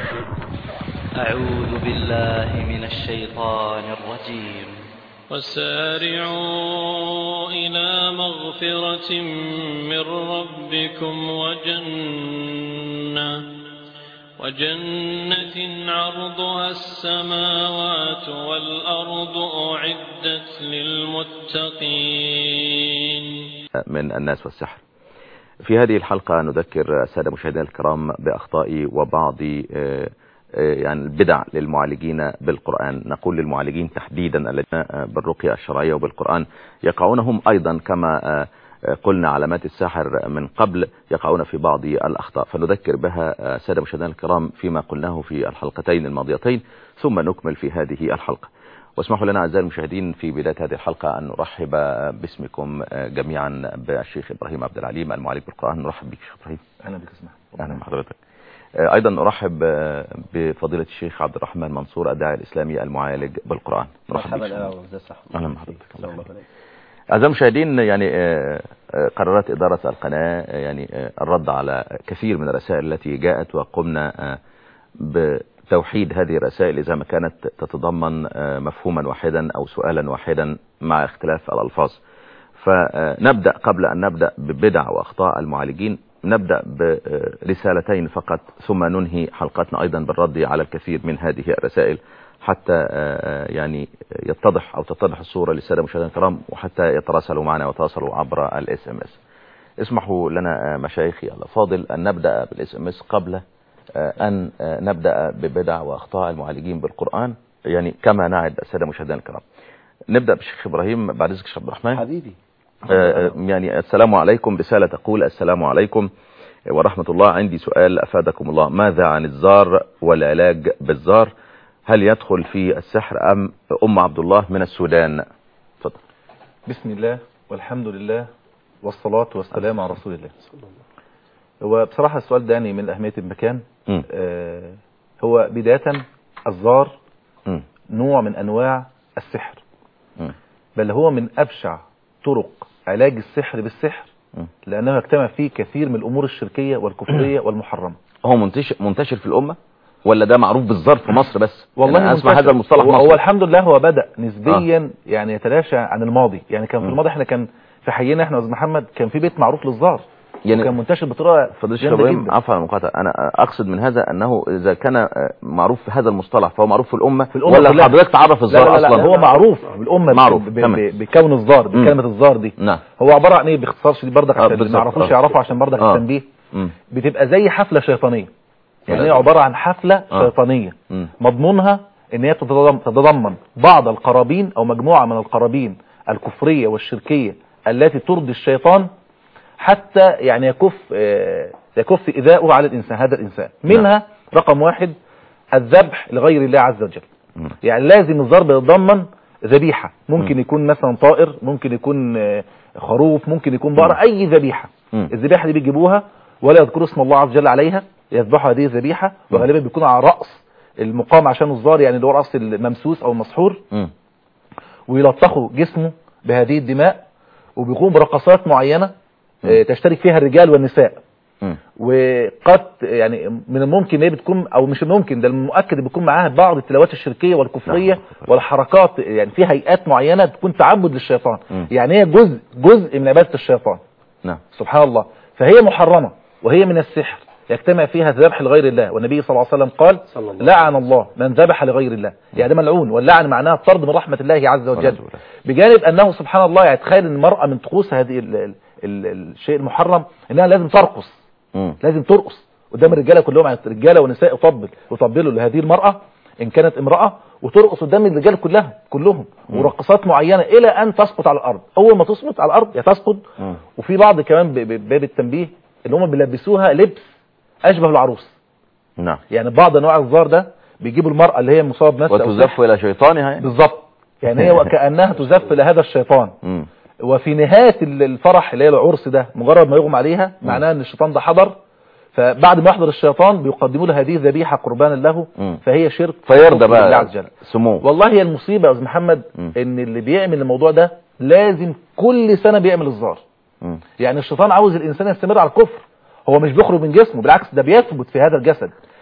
أعوذ بالله من الشيطان الرجيم وسارعوا إلى مغفرة من ربكم وجنة وجنة عرضها السماوات والأرض أعدت للمتقين من الناس والسحر في هذه الحلقة نذكر السادة مشاهدينا الكرام بأخطاء وبعض آه، آه، يعني البدع للمعالجين بالقرآن نقول للمعالجين تحديدا الذين آه، بالرقية الشرعية وبالقرآن يقعون هم أيضا كما آه، آه، قلنا علامات الساحر من قبل يقعون في بعض الأخطاء فنذكر بها آه، السادة مشاهدينا الكرام فيما قلناه في الحلقتين الماضيتين ثم نكمل في هذه الحلقة واسمحوا لنا أعزائي المشاهدين في بداية هذه الحلقة أن نرحب باسمكم جميعا بالشيخ إبراهيم عبد العليم المعالج بالقرآن نرحب بك شيخ إبراهيم اهلا بك اسمع أهلا بحضرتك أيضا نرحب بفضيلة الشيخ عبد الرحمن منصور الداعي الإسلامي المعالج بالقرآن نرحب بك مرحبا اهلا وسهلا أهلا بحضرتك الله يبارك. أعزائي المشاهدين يعني آه، آه، قررت إدارة القناة آه، يعني آه، الرد على كثير من الرسائل التي جاءت وقمنا آه، بتوحيد هذه الرسائل إذا ما كانت تتضمن آه، مفهوما واحدا أو سؤالا واحدا مع اختلاف الألفاظ فنبدأ قبل أن نبدأ ببدع وأخطاء المعالجين نبدأ برسالتين فقط ثم ننهي حلقتنا أيضا بالرد على الكثير من هذه الرسائل حتى آه، يعني يتضح أو تتضح الصورة للسادة المشاهدين الكرام وحتى يتراسلوا معنا ويتواصلوا عبر الاس ام اس اسمحوا لنا آه، مشايخي الأفاضل أن نبدأ بالاس ام اس قبل آه، أن آه، نبدأ ببدع وأخطاء المعالجين بالقرآن يعني كما نعد السادة المشاهدين الكرام نبدأ بالشيخ إبراهيم بعد إذنك شيخ عبد الرحمن حبيبي آه، آه، يعني السلام عليكم رسالة تقول السلام عليكم ورحمة الله عندي سؤال أفادكم الله ماذا عن الزار والعلاج بالزار هل يدخل في السحر أم أم عبد الله من السودان تفضل بسم الله والحمد لله والصلاة والسلام على رسول الله هو بصراحة السؤال ده يعني من أهمية المكان مم. آه هو بداية الزار مم. نوع من أنواع السحر مم. بل هو من أبشع طرق علاج السحر بالسحر مم. لأنه يجتمع فيه كثير من الأمور الشركية والكفرية والمحرمة هو منتشر, منتشر في الأمة ولا ده معروف بالزار في مصر بس والله أنا أسمع منتشر. هذا المصطلح هو, هو مصر الحمد لله هو بدأ نسبيا يعني يتلاشى عن الماضي يعني كان في مم. الماضي احنا كان في حينا احنا واستاذ محمد كان في بيت معروف للزار يعني وكان منتشر بطريقه فضيلة الشيخ جامدة ابراهيم جدا. عفوا عن المقاطعة انا اقصد من هذا انه اذا كان آه، معروف في هذا المصطلح فهو معروف في الامة, في الأمة ولا كلها. حضرتك تعرف لا الزار لا لا, اصلا لا هو معروف بالامه معروف، ب- ب- تمام. ب- بكون الزار بكلمه الزار دي نعم هو عباره عن ايه باختصار شديد برضك آه، عشان اللي بالظبط. ما يعرفوش آه. يعرفوا عشان برضك آه. التنبيه مم. بتبقى زي حفله شيطانيه يعني هي لا. عباره عن حفله آه. شيطانيه مم. مضمونها ان هي تتضم- تتضمن بعض القرابين او مجموعه من القرابين الكفريه والشركيه التي ترضي الشيطان حتى يعني يكف آه، يكف ايذاؤه على الانسان هذا الانسان منها رقم واحد الذبح لغير الله عز وجل مم. يعني لازم الضرب يتضمن ذبيحه ممكن يكون مثلا طائر ممكن يكون آه، خروف ممكن يكون بقره اي ذبيحه مم. الذبيحه دي بيجيبوها ولا يذكروا اسم الله عز وجل عليها يذبحوا هذه الذبيحه وغالبا بيكون على راس المقام عشان الزار يعني اللي هو راس الممسوس او المسحور مم. ويلطخوا جسمه بهذه الدماء وبيقوموا برقصات معينه آه، تشترك فيها الرجال والنساء مم. وقد يعني من الممكن ان هي بتكون او مش الممكن ده المؤكد إن بيكون معاها بعض التلاوات الشركيه والكفريه نعم. والحركات يعني في هيئات معينه تكون تعبد للشيطان مم. يعني هي جزء جزء من عباده الشيطان نعم سبحان الله فهي محرمه وهي من السحر يجتمع فيها الذبح لغير الله والنبي صلى الله عليه وسلم قال صلى الله لعن الله من ذبح لغير الله يعني ده ملعون واللعن معناها الطرد من رحمه الله عز وجل والعياذ بالله. بجانب انه سبحان الله يعني تخيل ان المراه من طقوس هذه ال ال ال الشيء المحرم انها لازم ترقص مم. لازم ترقص قدام الرجاله كلهم يعني الرجاله والنساء يطبل يطبلوا لهذه المراه ان كانت امراه وترقص قدام الرجال كلها كلهم ورقصات معينه الى ان تسقط على الارض اول ما تسقط على الارض يا تسقط مم. وفي بعض كمان ب- ب- باب التنبيه اللي هم بيلبسوها لبس اشبه العروس نعم يعني بعض انواع الزار ده بيجيبوا المراه اللي هي مصاب نفس أو سحر. وتزف الى شيطانها يعني بالظبط يعني هي وكانها تزف لهذا الشيطان مم. وفي نهايه ال- الفرح اللي هي العرس ده مجرد ما يغمى عليها معناها ان الشيطان ده حضر فبعد ما يحضر الشيطان بيقدموا له هذه الذبيحه قربانا له مم. فهي شرك فيرضى كفر بالله بقى عز وجل سمو والله هي المصيبه يا استاذ محمد مم. ان اللي بيعمل الموضوع ده لازم كل سنه بيعمل الزار مم. يعني الشيطان عاوز الانسان يستمر على الكفر هو مش بيخرج من جسمه بالعكس ده بيثبت في هذا الجسد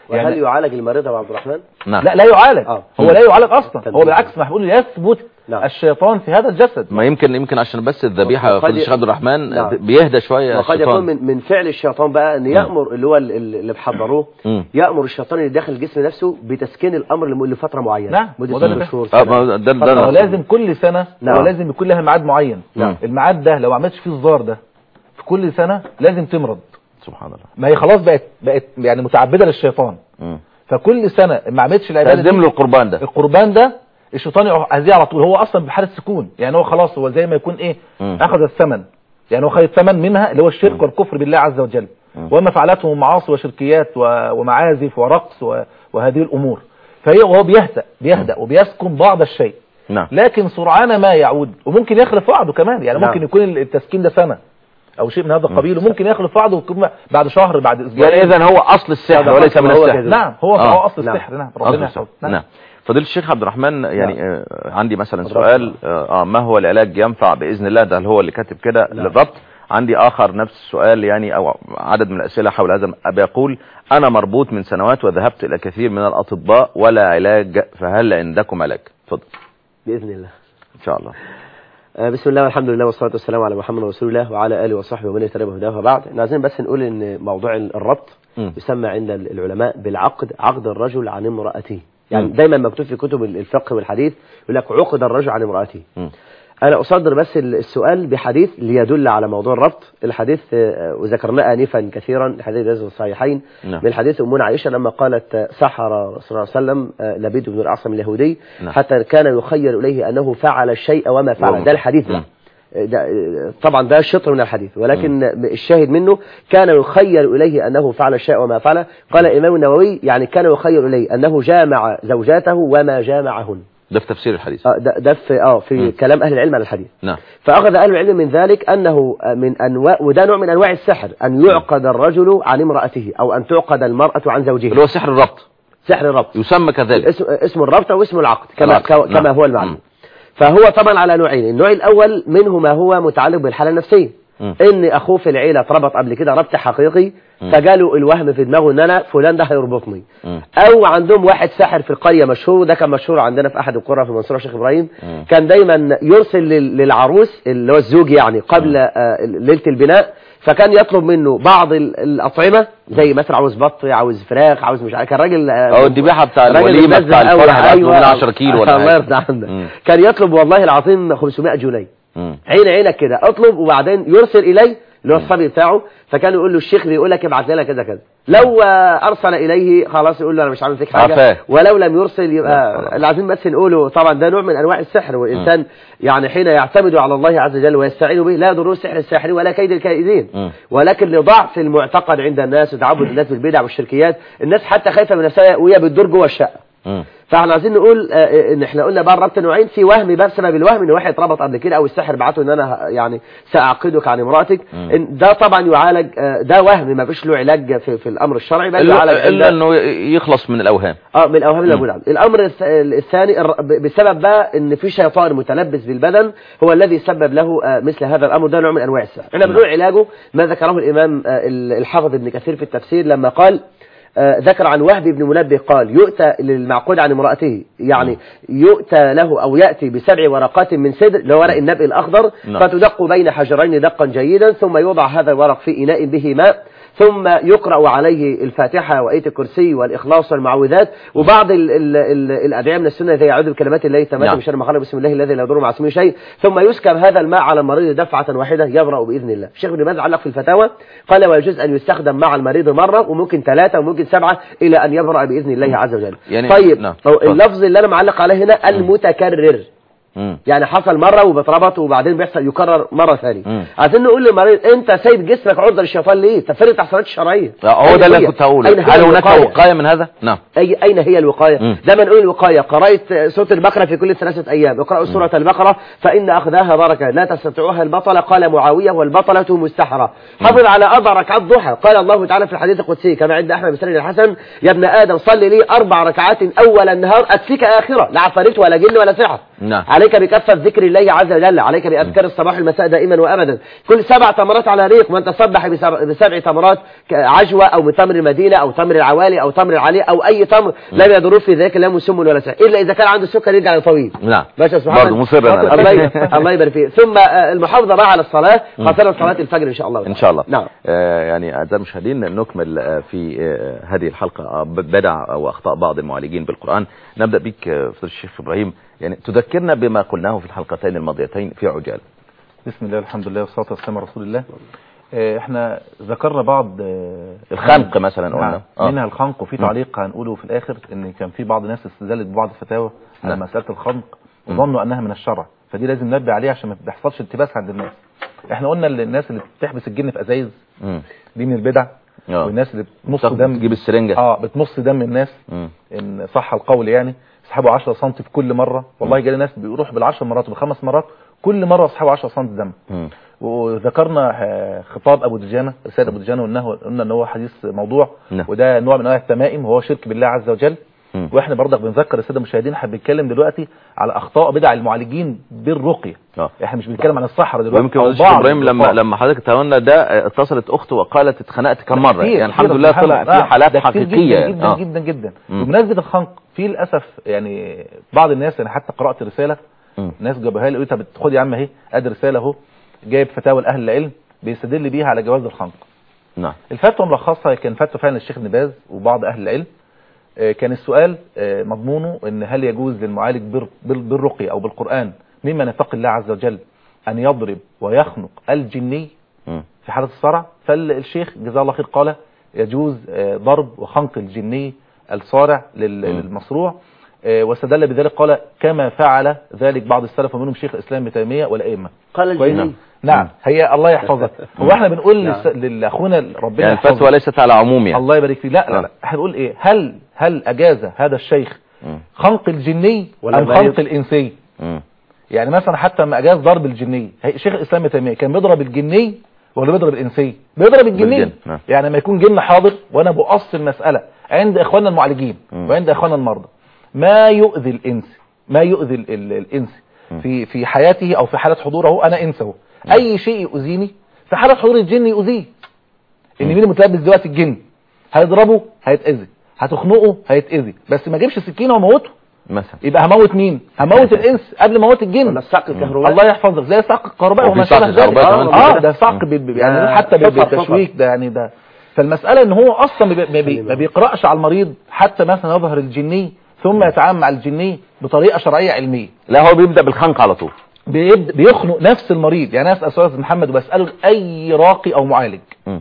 وهل يعني يعالج المريض يا أبو عبد الرحمن نعم لا لا يعالج آه. هو لا يعالج اصلا تمام. هو بالعكس محمول يثبت نعم. الشيطان في هذا الجسد ما يمكن يمكن عشان بس الذبيحه وقد فضل ي- الشيخ عبد الرحمن نعم. بيهدى شويه وقد الشيطان. يكون من من فعل الشيطان بقى ان يامر اللي هو ال- ال- اللي بحضروه مم. يامر الشيطان اللي داخل الجسم نفسه بتسكين الامر لم- لفتره معينه نعم. مده وده اللي ست بيحصل. شهور اه سنة. ما ده ده هو ده لازم كل سنة نعم. هو لازم يكون لها ميعاد معين نعم. الميعاد ده لو ما عملتش فيه الزار ده في كل سنة لازم تمرض سبحان الله ما هي خلاص بقت بقت يعني متعبدة للشيطان مم. فكل سنة ما عملتش العبادة تقدم دي له القربان ده القربان ده الشيطان يقع- عايزيه على طول هو اصلا بحالة سكون يعني هو خلاص هو زي ما يكون ايه مم. اخذ الثمن يعني هو خد الثمن منها اللي هو الشرك والكفر بالله عز وجل وما فعلته من معاصي وشركيات و- ومعازف ورقص و- وهذه الامور فهي وهو بيهدأ بيهدأ وبيسكن بعض الشيء نعم لكن سرعان ما يعود وممكن يخلف وعده كمان يعني نعم. ممكن يكون التسكين ده سنة او شيء من هذا القبيل وممكن يخلف وعده ويكون بعد شهر بعد اسبوع يعني اذا هو اصل السحر هذا وليس أصل من هو السحر كده. نعم هو آه. هو اصل نعم. السحر نعم أصل ربنا السحر. يحفظه نعم فضيلة الشيخ عبد الرحمن يعني نعم. آه عندي مثلا ربنا. سؤال آه آه، ما هو العلاج ينفع بإذن الله ده هو اللي كاتب كده للربط عندي آخر نفس السؤال يعني أو عدد من الأسئلة حول هذا أبي أقول أنا مربوط من سنوات وذهبت إلى كثير من الأطباء ولا علاج فهل عندكم علاج تفضل باذن الله إن شاء الله آه، بسم الله والحمد لله والصلاه والسلام على محمد رسول الله وعلى اله وصحبه ومن اهتدى بهداه وبعد احنا عايزين بس نقول ان موضوع الربط مم. يسمى عند العلماء بالعقد عقد الرجل عن امراته يعني مم. دايما مكتوب في كتب الفقه والحديث يقول لك عقد الرجل عن امراته مم. انا اصدر بس السؤال بحديث ليدل على موضوع الربط الحديث آه، وذكرناه انفا كثيرا الحديث ده في الصحيحين نعم. من حديث امنا عائشه لما قالت آه، سحر رسول الله صلى الله عليه وسلم آه، لبيد بن الاعصم اليهودي نعم. حتى كان يخيل اليه انه فعل الشيء وما وما فعل ده الحديث ده مم. ده طبعا ده شطر من الحديث ولكن الشاهد منه كان يخيل إليه أنه فعل الشيء وما فعل قال الإمام النووي يعني كان يخيل إليه أنه جامع زوجاته وما جامعهن ده في تفسير الحديث آه، ده, ده في, آه في مم. كلام أهل العلم على الحديث نعم فأخذ أهل العلم من ذلك أنه من أنواع وده نوع من أنواع السحر أن يعقد الرجل عن امرأته أو أن تعقد المرأة عن اللي زوجها هو سحر الربط سحر الربط يسمى كذلك اسم, اسم الربط أو اسم العقد كما, العقد، كما نعم. هو المعلوم مم. فهو طبعا على نوعين النوع الأول منه ما هو متعلق بالحالة النفسية مم. ان اخوه في العيله اتربط قبل كده ربط حقيقي مم. فجاله الوهم في دماغه ان انا فلان ده هيربطني مم. او عندهم واحد ساحر في القريه مشهور ده كان مشهور عندنا في احد القرى في المنصوره الشيخ ابراهيم مم. كان دايما يرسل لل- للعروس اللي هو الزوج يعني قبل آه، ليله البناء فكان يطلب منه بعض ال- الاطعمه زي مثلا عاوز بط عاوز فراخ عاوز مش عارف كان راجل آه، أو الذبيحة بتاع راجل الوليمة مبذل بتاع أوي، الفرح أيوة. من 10 كيلو ولا الله حاجة. يرضى عنك مم. كان يطلب والله العظيم 500 جنيه مم. عين عينك كده اطلب وبعدين يرسل اليه اللي هو الصبي بتاعه فكان يقول له الشيخ بيقول لك ابعت لنا كذا كذا لو آه، ارسل اليه خلاص يقول له انا مش عامل فيك عفاه. حاجه ولو لم يرسل لا، يبقى خلاص. اللي عايزين بس نقوله طبعا ده نوع من انواع السحر والانسان يعني حين يعتمد على الله عز وجل ويستعين به لا يضره سحر الساحرين ولا كيد الكائدين مم. ولكن لضعف المعتقد عند الناس وتعبد الناس بالبدع والشركيات الناس حتى خايفه من نفسها وهي بتدور جوه الشقه مم. فاحنا عايزين نقول آه، ان احنا قلنا بقى الربط نوعين في وهم بقى بسبب الوهم ان واحد اتربط قبل كده او السحر بعته ان انا ه- يعني ساعقدك عن امراتك مم. إن ده طبعا يعالج آه، ده وهم ما فيش له علاج في, في الامر الشرعي بل يعالج إلا, إلا عند- أنه يخلص من الأوهام اه من الاوهام اللي موجوده عنده. الامر الث- الثاني الر- ب- بسبب بقى ان في شيطان متلبس بالبدن هو الذي سبب له آه، مثل هذا الامر ده نوع من انواع السحر احنا بنقول علاجه ما ذكره الامام آه، ال- الحافظ ابن كثير في التفسير لما قال آه، ذكر عن وهب بن منبه قال يؤتى للمعقود عن امرأته يعني يؤتى له أو يأتي بسبع ورقات من سدر اللي هو ورق النبء الأخضر نعم. فتدق بين حجرين دقا جيدا ثم يوضع هذا الورق في إناء به ماء ثم يقرأ عليه الفاتحة وآية الكرسي والإخلاص والمعوذات وبعض ال ال ال الأدعية من السنة زي أعوذ بكلمات الله تمام نعم. من شر ما خلق بسم الله الذي لا يضر مع اسمه شيء ثم يسكب هذا الماء على المريض دفعة واحدة يبرأ بإذن الله الشيخ ابن باز علق في الفتاوى قال ويجوز أن يستخدم مع المريض مرة وممكن ثلاثة وممكن سبعة إلى أن يبرأ بإذن الله عز وجل يعني- طيب نعم. أو اتفضل. اللفظ اللي أنا معلق عليه هنا المتكرر مم. يعني حصل مرة وبتربط وبعدين بيحصل يكرر مرة ثانية مم. عايزين نقول للمريض انت سايب جسمك عرضة للشيطان ليه تفرق التحصينات الشرعية هو أين ده اللي هي؟ كنت هقوله أين هي هل هناك الوقاية؟ وقاية من هذا؟ نعم أي أين هي الوقاية مم. دايما نقول الوقاية قرأت سورة البقرة في كل ثلاثة أيام اقرأوا سورة البقرة فإن أخذها بركة لا تستطيعها البطلة قال معاوية والبطلة مستحرة حافظ على أربع ركعات ضحى قال الله تعالى في الحديث القدسي كما عند أحمد بن سعيد الحسن يا ابن آدم صل لي أربع ركعات أول النهار أكفيك آخرة لا عفاريت ولا جن ولا سحر نعم. عليك بكثرة ذكر الله عز وجل عليك بأذكار الصباح والمساء دائما وأبدا كل سبع تمرات على ريق من تصبح بسبع, بسبع تمرات ك- عجوة أو من تمر المدينة أو تمر العوالي أو تمر العلي أو أي تمر لم يضر في ذلك لا مسم ولا سهل إلا إذا كان عنده سكر يرجع للطويل نعم ماشي سبحان برضه مصر أنا. الله ي- الله يبارك فيك ثم آه، المحافظة بقى على الصلاة خاصة صلاة الفجر إن شاء الله ان شاء الله نعم آه يعني اعزائي المشاهدين نكمل آه في آه هذه الحلقه آه، بدع واخطاء بعض المعالجين بالقران نبدا بك آه، فضيله الشيخ ابراهيم يعني تذكرنا بما قلناه في الحلقتين الماضيتين في عجاله بسم الله الحمد لله والصلاة والسلام على رسول الله آه، احنا ذكرنا بعض آه، الخنق مثلا نعم قلنا آه. منها الخنق وفي تعليق هنقوله في الاخر ان كان في بعض الناس استدلت ببعض الفتاوى على نعم. مسألة الخنق وظنوا انها من الشرع فدي لازم ننبه عليها عشان ما تحصلش التباس عند الناس احنا قلنا ان الناس اللي بتحبس الجن في ازايز مم. دي من البدع آه. والناس اللي بتمص تاخد- دم تجيب السرنجه اه بتمص دم الناس مم. ان صح القول يعني يسحبوا 10 سم في كل مره والله جالي ناس بيروح بالعشر مرات وبالخمس مرات كل مره يسحبوا 10 سم دم مم. وذكرنا آه، خطاب ابو دجانه رساله ابو دجانه وانه قلنا ان هو حديث موضوع نعم. وده نوع من انواع التمائم وهو شرك بالله عز وجل مم. واحنا برضك بنذكر الساده المشاهدين احنا بنتكلم دلوقتي على اخطاء بدع المعالجين بالرقيه اه احنا مش بنتكلم عن الصحراء دلوقتي ويمكن أو فضيله الشيخ بعض ابراهيم لما الرقاة. لما حضرتك تولى ده آه، اتصلت اخته وقالت اتخنقت كم مره كتير يعني الحمد كتير لله سبحان طلع الله. في نعم، حالات ده كتير حقيقيه جدا جدا آه. جدا جدا مم. بمناسبه الخنق في للاسف يعني بعض الناس انا حتى قرات رساله مم. ناس جابوها لي قلت طب خد يا عم اهي ادي رساله اهو جايب فتاوى لاهل العلم بيستدل بيها على جواز الخنق نعم الفتوى ملخصها كان فتوى فعلا الشيخ ابن باز وبعض اهل العلم آه، كان السؤال آه، مضمونه ان هل يجوز للمعالج بال- بال- بالرقي او بالقران ممن يتقي الله عز وجل ان يضرب ويخنق الجني مم. في حالة الصرع فالشيخ جزاه الله خير قال يجوز آه، ضرب وخنق الجني الصارع لل- مم. للمصروع آه، واستدل بذلك قال كما فعل ذلك بعض السلف ومنهم شيخ الاسلام ابن تيميه والائمه قال كويس؟ الجني نعم هي الله يحفظك هو احنا بنقول نعم. للس- لاخونا ربنا يعني يحفظه. الفتوى ليست على عموم يعني الله يبارك فيه لا لا آه. لا احنا بنقول ايه هل هل اجاز هذا الشيخ مم. خنق الجني ولا ام مريض؟ خنق الانسي مم. يعني مثلا حتى لما اجاز ضرب الجني هي- شيخ الاسلام ابن تيميه كان بيضرب الجني ولا بيضرب الانسي بيضرب الجني بالجن، نعم. يعني لما يكون جن حاضر وانا بؤصل مساله عند اخواننا المعالجين مم. وعند اخواننا المرضى ما يؤذي الانس ما يؤذي ال- ال- الانس في في حياته او في حاله حضوره انا انس اهو اي شيء يؤذيني في حاله حضور الجن يؤذيه ان مين المتلبس دلوقتي الجن هيضربه هيتاذي هتخنقه هيتاذي بس ما اجيبش سكينه وموته مثلا يبقى هموت مين هموت الانس قبل ما اموت الجن ولا الصعق الكهربائي الله يحفظك زي صعق الكهرباء وفي وما صعق شابه ذلك الكهرباء كمان اه كده. ده صعق بي بي- يعني يا حتى بي- صفر بالتشويك ده يعني ده فالمسألة ان هو اصلا ما بي- ما بي- ما بيقرأش على المريض حتى مثلا يظهر الجني ثم يتعامل مع الجني بطريقة شرعية علمية لا هو بيبدا بالخنق على طول بيبد- بيخنق نفس المريض يعني انا اسال استاذ محمد وبساله اي راقي او معالج مم.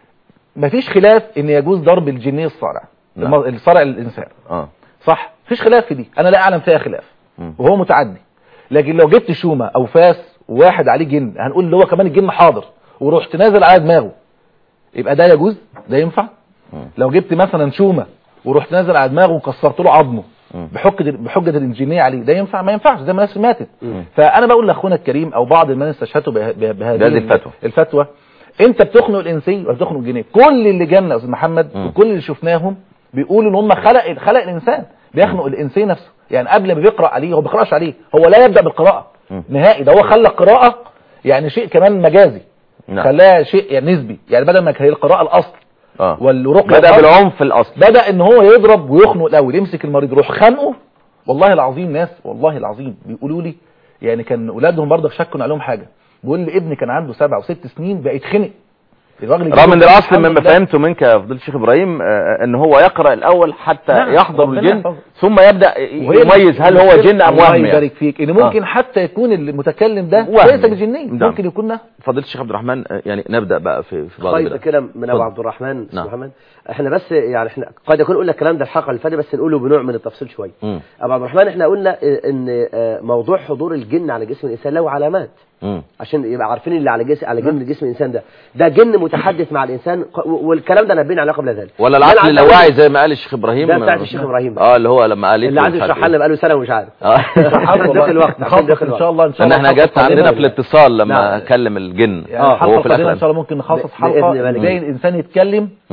مفيش خلاف ان يجوز ضرب الجني الصارع نعم. الم- الصارع للانسان اه صح مفيش خلاف في دي انا لا اعلم فيها خلاف مم. وهو متعدي لكن لو جبت شومه او فاس وواحد عليه جن هنقول اللي هو كمان الجن حاضر ورحت نازل على دماغه يبقى ده يجوز ده ينفع مم. لو جبت مثلا شومه ورحت نازل على دماغه وكسرت له عظمه مم. بحجه بحجه الانجينيه عليه ده ينفع ما ينفعش زي ما الناس ماتت مم. فانا بقول لاخونا الكريم او بعض من استشهدوا به- به- بهذه بهذه الفتوى. الفتوى انت بتخنق الانسي ولا بتخنق الجنيه كل اللي جالنا يا استاذ محمد مم. وكل اللي شفناهم بيقولوا ان هم خلق خلق الانسان بيخنق الانسي نفسه يعني قبل ما بيقرا عليه هو ما بيقراش عليه هو لا يبدا بالقراءه مم. نهائي ده هو خلق قراءه يعني شيء كمان مجازي نعم خلاها شيء يعني نسبي يعني بدل ما هي القراءه الاصل اه والرقيه بدا الأصل، بالعنف الاصل بدا ان هو يضرب ويخنق الاول يمسك المريض يروح خانقه والله العظيم ناس والله العظيم بيقولوا لي يعني كان اولادهم برضه شكوا عليهم حاجه بيقول لي ابني كان عنده سبع وست سنين بقى يتخنق الراجل يجيله رغم ان الاصل الحمد مما لله. فهمته منك يا فضيله الشيخ ابراهيم آه، ان هو يقرا الاول حتى نعم، يحضر ربنا الجن يحفظه. ثم يبدا وهي يميز هل هو جن ام الله وهم يعني. يبارك فيك ان ممكن حتى يكون المتكلم ده وهم. ليس بجني نعم. ممكن يكون ده فضيله الشيخ عبد الرحمن آه، يعني نبدا بقى في في بعض طيب البدع. كده من ابو اتفضل. عبد الرحمن أستاذ نعم. محمد احنا بس يعني احنا قد يكون قلنا الكلام ده الحلقه اللي فاتت بس نقوله بنوع من التفصيل شويه مم. ابو عبد الرحمن احنا قلنا اه، ان اه، موضوع حضور الجن على جسم الانسان له علامات مم. عشان يبقى عارفين اللي على جسم على جن جسم الانسان ده ده جن متحدث مع الانسان ق- والكلام ده نبينا عليه قبل ذلك ولا ده العقل العقل اللاواعي زي ما قال الشيخ ابراهيم ده بتاعت الشيخ إبراهيم بقى. اه اللي هو لما قال اللي عايز يشرحها لنا بقاله سنه ومش عارف اه عشان داخل الوقت عشان نخصص داخل ان الوقت شاء الله ان شاء ان الله احنا جت حلقة عندنا قادمة. في الاتصال لما نعم. كلم الجن يعني وهو الحلقه في القادمه ان الاخر شاء الله ممكن نخصص بإذن حلقه ملك. ازاي الانسان يتكلم مم.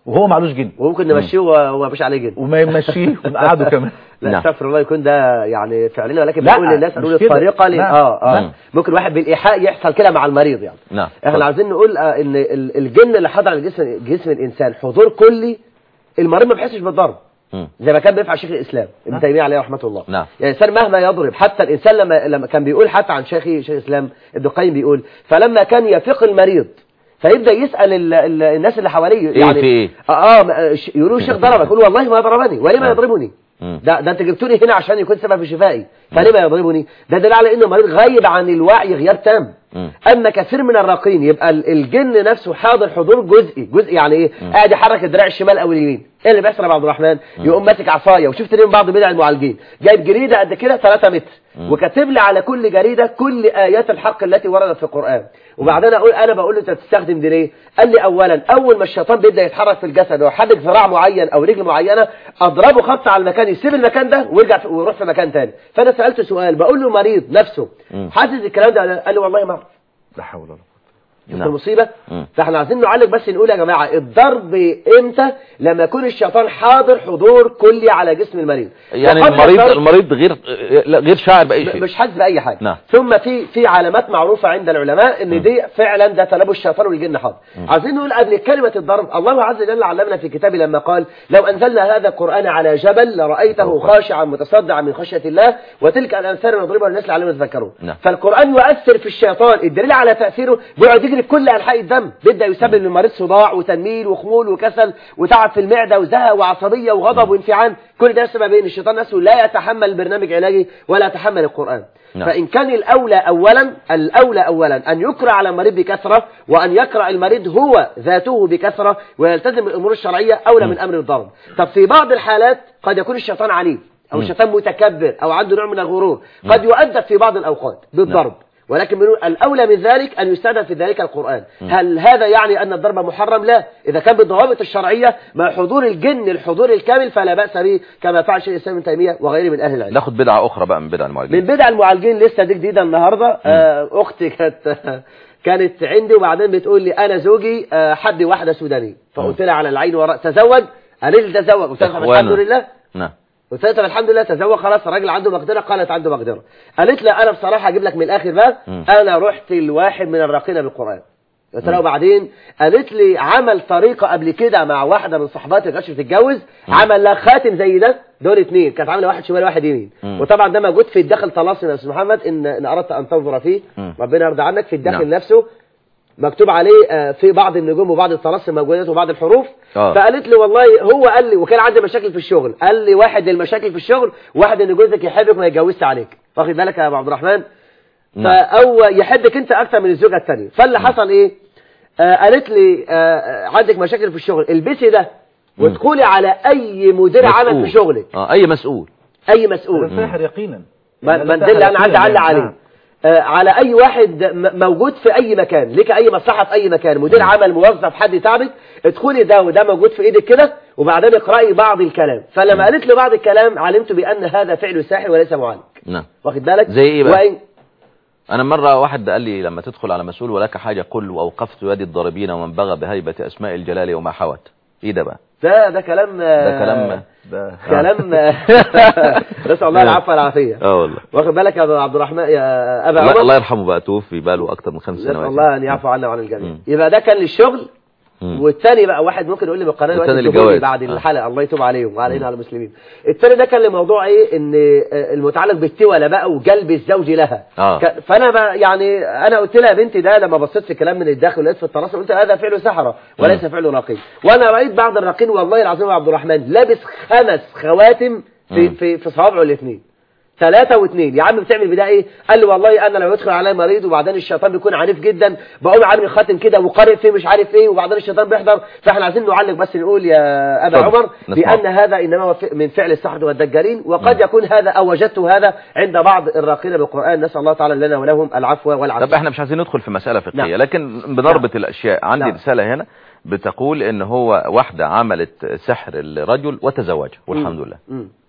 وهو معلوش جن وممكن نمشيه وما فيش عليه جن وما يمشيه ونقعده كمان لا نعم. استغفر الله يكون ده يعني فعلنا ولكن لا، بنقول للناس مش نقول كده. الطريقه ل... لا. اه اه مم. ممكن واحد بالايحاء يحصل كده مع المريض يعني نعم احنا عايزين نقول آه ان ال- الجن اللي حضر الجسم جسم الانسان حضور كلي المريض ما بيحسش بالضرب مم. زي ما كان بيفعل شيخ الاسلام ابن تيميه عليه رحمه الله نعم. يعني الانسان مهما يضرب حتى الانسان لما لما كان بيقول حتى عن شيخي شيخ الاسلام ابن القيم بيقول فلما كان يفيق المريض فيبدا يسال ال ال الناس اللي حواليه إيه في إيه؟ اه, آه ش- يقولوا الشيخ ضربك يقول والله ما ضربني ولما نعم. يضربني مم. ده ده انت جبتوني هنا عشان يكون سبب في شفائي فلما يضربني ده دليل على انه المريض غايب عن الوعي غياب تام مم. اما كثير من الراقين يبقى ال- الجن نفسه حاضر حضور جزئي جزئي يعني ايه قاعد يحرك الدراع الشمال او اليمين ايه اللي بيحصل يا عبد الرحمن يقوم ماسك عصايه وشفت ليه من بعض بدع المعالجين جايب جريده قد كده 3 متر وكاتب لي على كل جريده كل ايات الحق التي وردت في القران وبعدين اقول انا بقول له انت بتستخدم دي ليه قال لي اولا اول ما الشيطان بيبدا يتحرك في الجسد ويحرك ذراع معين او رجل معينه اضربه خبط على المكان يسيب المكان ده ويرجع في- ويروح في مكان تاني فانا سالته سؤال بقول له مريض نفسه حاسس الكلام ده قال لي والله ما اعرف لا حول ولا قوه شفت نعم. المصيبة مم. فاحنا عايزين نعالج بس نقول يا جماعة الضرب امتى لما يكون الشيطان حاضر حضور كلي على جسم المريض يعني وقبل المريض الضرب المريض غير لا، غير شاعر باي م- شيء مش حاسس بأي حاجة نعم. ثم في في علامات معروفة عند العلماء ان دي فعلا ده تلبس الشيطان والجن حاضر عايزين نقول قبل كلمة الضرب الله عز وجل علمنا في كتابه لما قال لو انزلنا هذا القرآن على جبل لرأيته خاشعا متصدعا من خشية الله وتلك الأمثال نضربها للناس لعلهم يتذكرون نعم. فالقرآن يؤثر في الشيطان الدليل على تأثيره بيقعد يجري في كل أنحاء الدم بيبدأ يسبب للمريض صداع وتنميل وخمول وكسل وتعب في المعدة وزهق وعصبية وغضب وانفعال كل ده سبب ان الشيطان نفسه لا يتحمل برنامج علاجي ولا يتحمل القرآن نعم. فإن كان الأولى أولا الأولى أولا أن يقرأ على المريض بكثرة وأن يقرأ المريض هو ذاته بكثرة ويلتزم الأمور الشرعية أولى من أمر الضرب طب في بعض الحالات قد يكون الشيطان عنيف أو الشيطان متكبر أو عنده نوع من الغرور قد يؤدب في بعض الأوقات بالضرب ولكن بنقول الأولى من ذلك أن يستخدم في ذلك القرآن هل هذا يعني أن الضرب محرم لا إذا كان بالضوابط الشرعية مع حضور الجن الحضور الكامل فلا بأس به كما فعل شيخ الإسلام ابن تيمية وغيره من أهل العلم ناخد بدعة أخرى بقى من بدع من المعالجين بدع المعالجين لسه دي جديده النهارده آه اختي كانت كانت عندي وبعدين بتقول لي انا زوجي آه حد واحده سودانيه فقلت لها على العين وراء تزوج قالت لي تزوج قلت لها طب إخوانا. الحمد لله نعم قلت لها طب الحمد لله تزوج خلاص الراجل عنده مقدره قالت عنده مقدره قالت لي انا بصراحه اجيب لك من الاخر بقى مم. انا رحت لواحد من الراقين بالقران قلت لها وبعدين قالت لي عمل طريقه قبل كده مع واحده من صحباتي اللي كانتش بتتجوز عمل لها خاتم زي ده دول اتنين كانت عامله واحد شمال واحد يمين مم. وطبعا ده موجود في الداخل طلاسم يا استاذ محمد ان ان اردت ان تنظر فيه مم. ربنا يرضى عنك في الداخل نعم. نفسه مكتوب عليه آه، في بعض النجوم وبعض الطلاسم موجودات وبعض الحروف آه. فقالت لي والله هو قال لي وكان عندي مشاكل في الشغل قال لي واحد المشاكل في الشغل واحد ان جوزك يحبك ما يتجوزش عليك واخد بالك يا ابو عبد الرحمن نعم. او يحبك انت اكتر من الزوجه الثانيه فاللي حصل ايه آه قالت لي آه آه، عندك مشاكل في الشغل البسي ده وادخلي على اي مدير عمل مسؤول. في شغلك آه أي مسؤول اي هذا مسؤول الساحر يقينا ما هذا ما الساحر ده اللي انا عندي يقيناً علق يعني. عليه نعم. آه، على اي واحد م- موجود في اي مكان لك اي مصلحه في اي مكان مدير عمل موظف حد تعبك ادخلي ده وده موجود في ايدك كده وبعدين اقراي بعض الكلام فلما قالت لي بعض الكلام علمت بان هذا فعل ساحر وليس معالج نعم واخد بالك زي إيه بقى؟ وإن أنا مرة واحد قال لي لما تدخل على مسؤول ولك حاجة قل وأوقفت يدي الضاربين ومن بغى بهيبة أسماء الجلال وما حوت إيه ده بقى ده ده كلام ده كلام ده كلام نسال الله العفو والعافيه اه والله واخد بالك يا أبو عبد الرحمن يا ابا الله, عمر الله يرحمه بقى توفي بقاله أكتر من خمس نسال سنوات الله ان يعفو عنا وعن الجميع مم. يبقى ده كان للشغل مم. والتاني بقى واحد ممكن يقول لي بالقناه دلوقتي والتاني اكتبوا لي للجواز. بعد آه. الحلقه الله يتوب عليهم وعلينا على المسلمين التاني ده كان لموضوع ايه ان آه، المتعلق بالتولى بقى وجلب الزوج لها آه. ك- فانا بقى يعني انا قلت لها يا بنتي ده لما بصيت في كلام من الداخل ولقيت في التراصم قلت هذا فعل سحره وليس فعل راقي وانا رايت بعض الراقين والله العظيم يا عبد الرحمن لابس خمس خواتم في مم. في في صوابعه الاثنين ثلاثة واثنين يا عم بتعمل بده ايه قال لي والله انا لو يدخل علي مريض وبعدين الشيطان بيكون عنيف جدا بقوم عامل خاتم كده وقارئ فيه مش عارف ايه وبعدين الشيطان بيحضر فاحنا عايزين نعلق بس نقول يا ابا اتفضل. عمر نسمع. بان هذا انما هو ف- من فعل السحر والدجالين وقد يكون هذا او وجدت هذا عند بعض الراقين بالقران نسال الله تعالى لنا ولهم العفو والعافيه طب احنا مش عايزين ندخل في مسألة فقهية نعم. لكن بنربط الأشياء عندي نعم. رسالة هنا بتقول ان هو واحدة عملت سحر الرجل وتزوجها والحمد لله مم.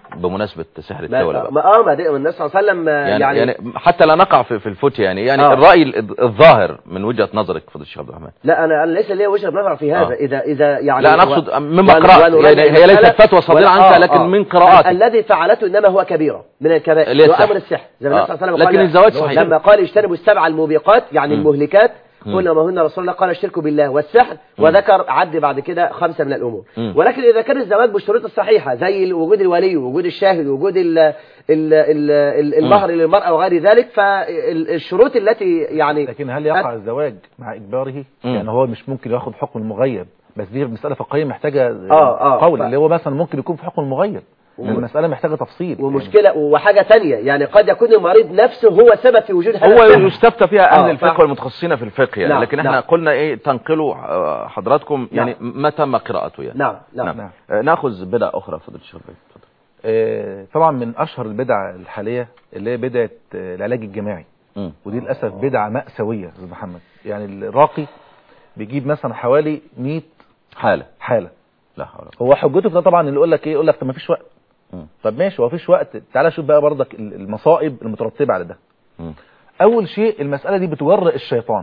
بمناسبة سحر ما التولى بقى ما اه ما دي النبي صلى الله عليه وسلم آه، يعني, يعني, يعني حتى لا نقع في, في الفتي يعني يعني آه. الرأي ال- الظاهر من وجهة نظرك فضل الشيخ عبد الرحمن لا انا انا ليس لي وجهه نظر في هذا آه. اذا اذا يعني لا انا و- اقصد مما وأن- قرأت ونرد يعني هي ليست المسألة فتوى صادرة ولا- عنك آه، لكن آه. من قراءاتك الذي فعلته انما هو كبيره من الكبائر اللي هي هو السحر. امر السحر زي ما آه. النبي صلى الله عليه وسلم لكن قال- الزواج صحيح. لما قال اجتنبوا السبع الموبقات يعني مم. المهلكات مم. قلنا ما هن رسول الله قال الشرك بالله والسحر وذكر عد بعد كده خمسه من الامور مم. ولكن اذا كان الزواج بالشروط الصحيحه زي وجود الولي ووجود الشاهد ووجود ال- ال- ال- ال- المهر للمراه وغير ذلك فالشروط التي يعني لكن هل يقع الزواج مع إجباره مم. يعني هو مش ممكن ياخد حكم المغيب بس دي مسألة فقهية محتاجة آه، آه، قول ف- اللي هو مثلا ممكن يكون في حكم المغيب المسألة محتاجة تفصيل ومشكله وحاجه ثانيه يعني قد يكون المريض نفسه هو سبب في وجود هذا هو السحر. يستفتى فيها اهل آه، الفقه ف- والمتخصصين في الفقه يعني نعم، لكن احنا نعم. قلنا ايه تنقلوا آه، حضراتكم يعني ما تم قراءته يعني نعم نعم, نعم آه، ناخذ بدع اخرى فضل الشيخ بيه. اتفضل. آه، طبعا من أشهر البدع الحالية اللي هي بدعة آه، العلاج الجماعي مم. ودي للأسف بدعة مأساوية يا أستاذ محمد يعني الراقي بيجيب مثلا حوالي 100 حالة حالة لا حول ولا هو حجته في ده طبعا اللي يقول لك ايه يقول لك طب ما فيش وقت مم. طب ماشي هو فيش وقت تعالى شوف بقى برضك المصائب المترتبة على ده مم. اول شيء المسألة دي بتورق الشيطان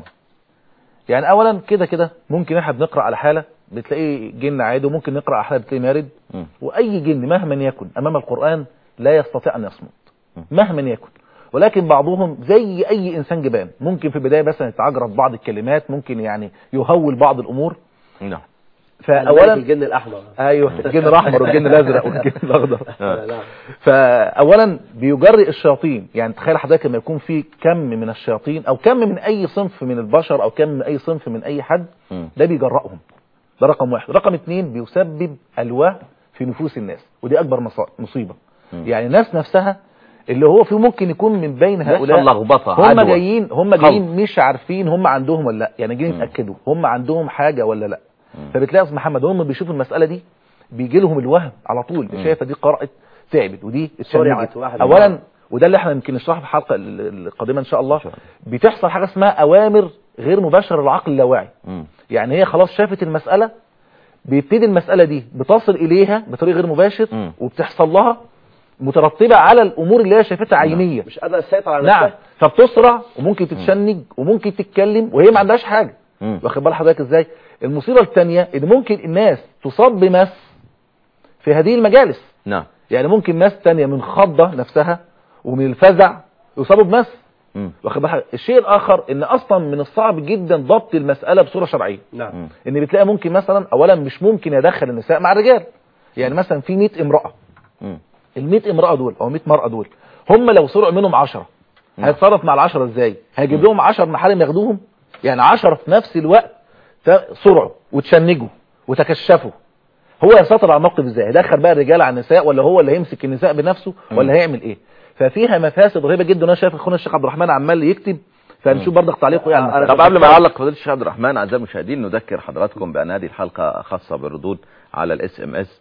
يعني اولا كده كده ممكن احنا بنقرأ على حالة بتلاقيه جن عادي وممكن نقرأ على حالة بتلاقيه مارد مم. واي جن مهما يكن امام القرآن لا يستطيع ان يصمت مم. مهما يكن ولكن بعضهم زي اي انسان جبان ممكن في البداية مثلا يتعجرف بعض الكلمات ممكن يعني يهول بعض الامور نعم اولا فاولا الجن الاحمر ايوه الجن الاحمر والجن الازرق والجن الاخضر آه. نعم. فاولا بيجرئ الشياطين يعني تخيل حضرتك لما يكون في كم من الشياطين او كم من اي صنف من البشر او كم من اي صنف من اي حد مم. ده بيجرأهم ده رقم واحد رقم اتنين بيسبب الوهم في نفوس الناس ودي اكبر مصا- مصيبة مم. يعني الناس نفسها اللي هو في ممكن يكون من بين هؤلاء بيحصل لخبطة هم عدوى. جايين هم خلط. جايين مش عارفين هم عندهم ولا لا يعني جايين مم. يتاكدوا هم عندهم حاجه ولا لا مم. فبتلاقي يا استاذ محمد هم بيشوفوا المساله دي بيجي لهم الوهم على طول مم. شايفه دي قرات تعبت ودي سرعت اتشنجت واحد. اولا وده اللي احنا يمكن نشرحه في الحلقه ال- ال- القادمه ان شاء الله إن شاء الله. بتحصل حاجه اسمها اوامر غير مباشره للعقل اللاواعي مم. يعني هي خلاص شافت المساله بيبتدي المساله دي بتصل اليها بطريق غير مباشر مم. وبتحصل لها مترتبه على الامور اللي هي شافتها عينيه مش قادر تسيطر على نعم نفسها فبتسرع وممكن تتشنج وممكن تتكلم وهي ما عندهاش حاجه مم. واخد بال حضرتك ازاي المصيبه الثانيه ان ممكن الناس تصاب بمس في هذه المجالس نعم يعني ممكن ناس تانية من خضه نفسها ومن الفزع يصابوا بمس مم. واخد بال حضرتك؟ الشيء الاخر ان اصلا من الصعب جدا ضبط المساله بصوره شرعيه نعم مم. ان بتلاقي ممكن مثلا اولا مش ممكن يدخل النساء مع الرجال يعني مثلا في 100 امراه مم. ال 100 امراه دول او 100 مراه دول هم لو سرعوا منهم 10 نعم. هيتصرف مع ال10 ازاي هيجيب لهم 10 محارم ياخدوهم يعني 10 في نفس الوقت ت- سرعوا وتشنجوا وتكشفوا هو يسيطر على الموقف ازاي هيدخل بقى الرجال على النساء ولا هو اللي هيمسك النساء بنفسه ولا هيعمل ايه ففيها مفاسد رهيبه جدا وانا شايف اخونا الشيخ عبد الرحمن عمال يكتب فنشوف برضك تعليقه يعني على المسألة. طب قبل ما يعلق فضيله الشيخ عبد الرحمن اعزائي المشاهدين نذكر حضراتكم بان هذه الحلقه خاصه بالردود على الاس ام اس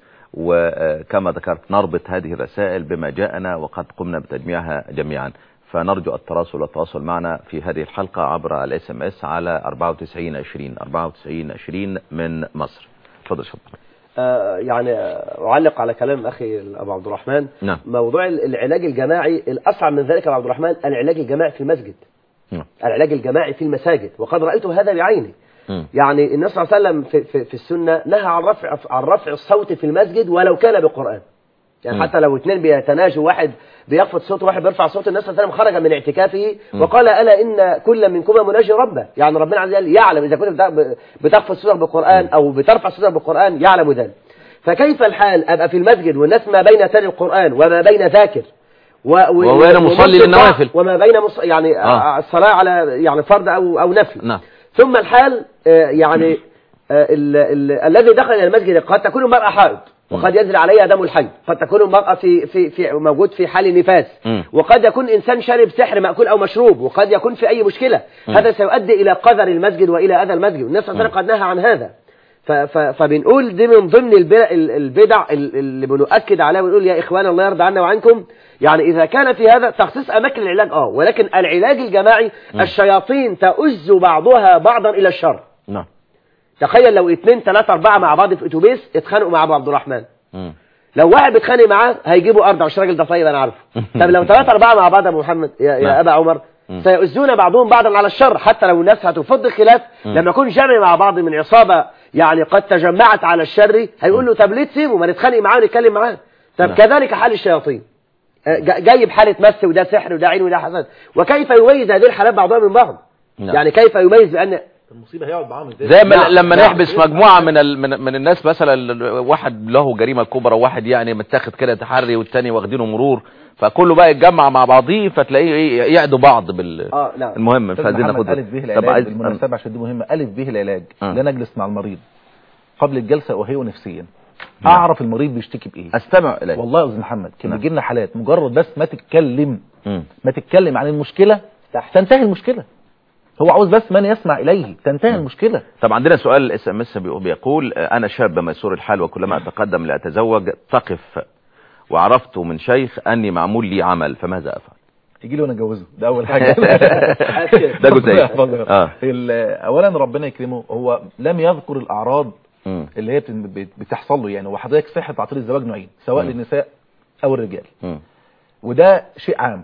وكما ذكرت نربط هذه الرسائل بما جاءنا وقد قمنا بتجميعها جميعا فنرجو التواصل والتواصل معنا في هذه الحلقه عبر الاس ام اس على 94 20 94 20 من مصر تفضل يا شيخ عبد الرحمن. آه، يعني آه، أعلق على كلام أخي أبو عبد الرحمن نعم. موضوع ال- العلاج الجماعي الأصعب من ذلك يا أبو عبد الرحمن العلاج الجماعي في المسجد نعم. العلاج الجماعي في المساجد وقد رأيت هذا بعيني مم. يعني النبي صلى الله عليه وسلم في, في, في السنة نهى عن رفع عن رفع الصوت في المسجد ولو كان بقرآن يعني مم. حتى لو اثنين بيتناجوا واحد بيخفض صوت واحد بيرفع صوت النبي صلى الله عليه وسلم خرج من اعتكافه وقال ألا إن كل منكم مناجي ربه يعني ربنا عز وجل يعلم إذا كنت بت- بتخفض صوتك بالقرآن أو بترفع صوتك بالقرآن يعلم ذلك فكيف الحال أبقى في المسجد والناس ما بين تالي القرآن وما بين ذاكر و... و... وبين مصلي وممكن للنوافل. وما بين مص... يعني آه. آه. الصلاة على يعني فرض أو أو نفل نعم ثم الحال آه، يعني آه، ال- ال- الذي دخل الى المسجد قد تكون المرأة حائض وقد ينزل عليها دم الحي قد تكون المرأة في في في موجود في حال نفاس مم. وقد يكون انسان شارب سحر مأكول او مشروب وقد يكون في اي مشكلة هذا سيؤدي الى قذر المسجد والى اذى المسجد والنبي صلى الله عليه وسلم قد نهى عن هذا ف- ف- فبنقول دي من ضمن البدع, البدع ال- اللي بنؤكد عليها ونقول يا اخوان الله يرضى عنا وعنكم يعني اذا كان في هذا تخصيص اماكن العلاج اه ولكن العلاج الجماعي الشياطين تؤز بعضها بعضا الى الشر نعم تخيل لو اثنين ثلاثة أربعة مع بعض في أتوبيس اتخانقوا مع أبو عبد الرحمن مم. لو واحد بيتخانق معاه هيجيبوا ارض عشان الراجل ده طيب انا عارفه طب لو ثلاثة أربعة مع بعض يا أبو محمد يا, نعم. يا أبا عمر مم. سيؤذون بعضهم بعضا على الشر حتى لو الناس هتفض الخلاف لما يكون جمع مع بعض من عصابة يعني قد تجمعت على الشر هيقول له طب ليه تسيبه ما نتخانق معاه ونتكلم معاه طب نعم. كذلك حال الشياطين آه، جا- جايب حالة مس وده سحر وده عين وده حسد وكيف يميز هذه الحالات بعضها من بعض نعم. يعني كيف يميز بأن المصيبة هيقعد معاهم ازاي زي ما نعم، لما نعم. نحبس مجموعة من ال... من, من الناس مثلا ال- واحد له جريمة كبرى وواحد يعني متاخد كده تحري والتاني واخدينه مرور فكله بقى يتجمع مع بعضيه فتلاقيه ايه يعدوا بعض بال اه نعم المهم أستاذ فعايزين محمد ناخد ألف به طب العلاج عايز بالمناسبة عشان دي مهمة ألف به العلاج آه. لا نجلس مع المريض قبل الجلسة وهي نفسيا نعم. أعرف المريض بيشتكي بإيه استمع اليك والله يا أستاذ محمد كان نعم. بيجي لنا حالات مجرد بس ما تتكلم مم. ما تتكلم عن المشكلة تنتهي المشكلة هو عاوز بس من يسمع إليه تنتهي المشكلة طب عندنا سؤال الاس ام اس بيقول آه، انا شاب ميسور الحال وكلما اتقدم لاتزوج تقف وعرفت من شيخ اني معمول لي عمل فماذا افعل يجي لي وانا اتجوزه ده اول حاجه ده جزئية. اه آه. اولا ربنا يكرمه هو لم يذكر الاعراض مم. اللي هي بت- بت- بتحصل له يعني وحضرتك صحه تعطيل الزواج نوعين سواء مم. للنساء او الرجال مم. وده شيء عام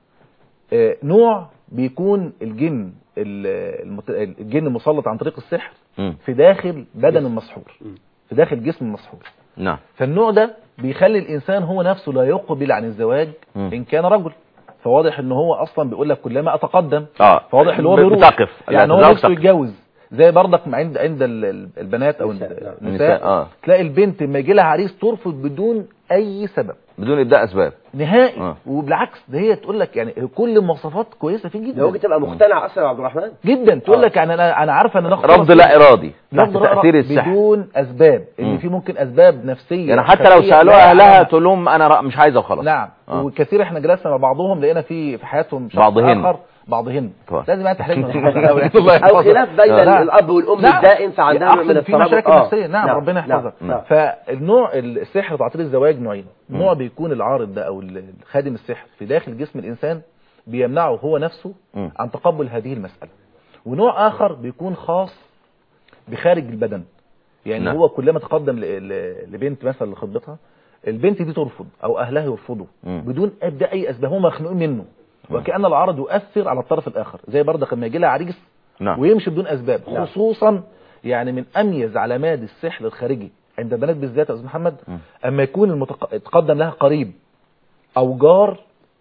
آه، نوع بيكون الجن ال- المت- الجن مسلط عن طريق السحر مم. في داخل بدن المسحور في داخل جسم المسحور نعم فالنوع ده بيخلي الانسان هو نفسه لا يقبل عن الزواج مم. ان كان رجل فواضح ان هو اصلا بيقول لك كلما اتقدم اه فواضح ان هو ب- بيروح بتقف يعني هو الأتزاوج نفسه تقف. يتجوز زي برضك مع عند عند ال- ال- البنات او النساء، النساء, نعم. النساء، آه. تلاقي البنت لما يجي لها عريس ترفض بدون اي سبب بدون ابداء اسباب نهائي آه. وبالعكس ده هي تقول لك يعني كل المواصفات كويسه فيه ده جدا ممكن تبقى مقتنع اصلا يا عبد الرحمن جدا تقول آه. لك يعني انا انا عارفه ان انا رفض لا ارادي تحت لفظ رأى تاثير السحر بدون اسباب ان مم. في ممكن اسباب نفسيه يعني حتى لو خفية سالوها لا اهلها أعلمها. تقول لهم انا رأ- مش عايزه وخلاص نعم آه. وكثير احنا جلسنا مع بعضهم لقينا في في حياتهم شخص بعضهن. اخر بعضهن طبعا. لازم يعني تحرمنا من الحمد لله يعني الله او يحفظك. خلاف بين نعم. الاب والام نعم. الدائم فعندها نوع من أحسن في الترابط مشاكل آه. نفسيه نعم, ربنا يحفظك نعم. فالنوع السحر وتعطيل الزواج نوعين نوع بيكون العارض ده او ال- خادم السحر في داخل جسم الانسان بيمنعه هو نفسه مم. عن تقبل هذه المساله ونوع اخر بيكون خاص بخارج البدن يعني نعم. هو كلما تقدم ل- ل- لبنت مثلا لخطبتها البنت دي ترفض او اهلها يرفضوا مم. بدون ابدا اي اسباب هم مخنوقين منه وكان العرض يؤثر على الطرف الاخر زي برضك لما يجي لها عريس نعم ويمشي بدون اسباب نعم. خصوصا يعني من اميز علامات السحر الخارجي عند البنات بالذات يا استاذ محمد اما يكون المتق... يتقدم لها قريب او جار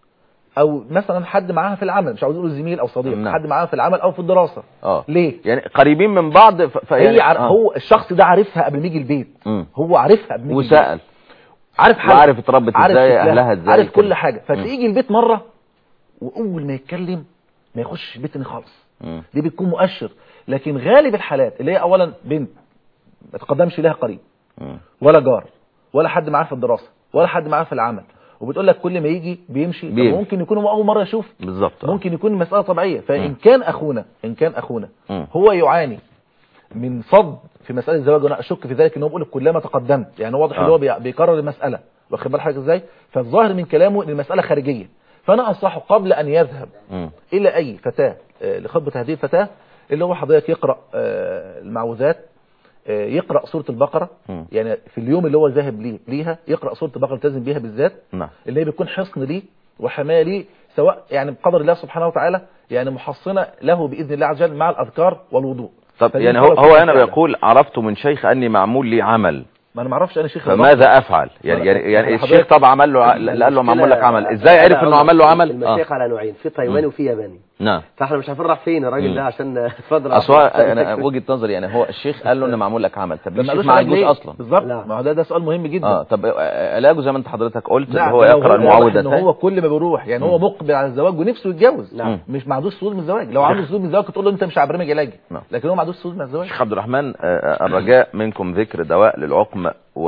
او مثلا حد معاها في العمل مش عاوز اقول زميل او صديق نعم. حد معاها في العمل او في الدراسه اه ليه يعني قريبين من بعض ف... فيعني هي عار... آه. هو الشخص ده عارفها قبل ما يجي البيت مم. هو عارفها قبل ما يجي البيت. وسأل عارف حالها وعارف اتربت عارف ازاي شكلها، اهلها ازاي عارف كده. كل حاجه فتيجي البيت مره واول ما يتكلم ما يخش البيت تاني خالص مم. دي بتكون مؤشر لكن غالب الحالات اللي هي اولا بنت ما تقدمش لها قريب مم. ولا جار ولا حد معاه في الدراسه ولا حد معاه في العمل وبتقول لك كل ما يجي بيمشي طب بيمشي. ممكن يكون هو اول مره يشوف بالظبط آه. ممكن يكون مساله طبيعيه فان مم. كان اخونا ان كان اخونا مم. هو يعاني من صد في مساله الزواج وانا اشك في ذلك ان هو بيقول لك كلما تقدمت يعني واضح ان آه. هو بي- بيكرر المساله واخد بال حضرتك ازاي فالظاهر من كلامه ان المساله خارجيه فانا انصحه قبل ان يذهب مم. الى اي فتاه آه، لخطبه هذه الفتاه اللي هو حضرتك يقرا آه، المعوذات آه، يقرا سوره البقره مم. يعني في اليوم اللي هو ذاهب ليه ليها يقرا سوره البقره يلتزم بيها بالذات نعم اللي هي بتكون حصن ليه وحمايه ليه سواء يعني بقدر الله سبحانه وتعالى يعني محصنه له باذن الله عز وجل مع الاذكار والوضوء طب فدي يعني هو طلب هو كويس هنا فعلا. بيقول عرفت من شيخ اني معمول لي عمل ما انا ما اعرفش انا شيخ البقرة. فماذا افعل يعني يعني, يعني يعني الشيخ حضرتك- طب عمل له ع- اللي قال له معمول لك عمل ازاي لا، عرف لا، انه عمل له عمل المشايخ على نوعين في تايواني وفي ياباني نعم فاحنا مش عارفين راح فين الراجل مم. ده عشان اتفضل اصل هو انا وجهه نظري يعني هو الشيخ قال له ان معمول لك عمل طب لما الشيخ قالوش ما علاج عالجوش ليه اصلا بالظبط لا. ما هو ده ده سؤال مهم جدا اه طب آه، علاجه زي ما انت حضرتك قلت اللي نعم هو لو يقرا واضح ان المعوذتين هو كل ما بيروح يعني هو مقبل على الزواج ونفسه يتجوز نعم. مش ما عندوش صدود من الزواج لو عنده صدود من الزواج تقول له انت مش على برنامج علاجي نعم. لكن هو ما عندوش صدود من الزواج شيخ عبد الرحمن آه، آه، الرجاء منكم ذكر دواء للعقم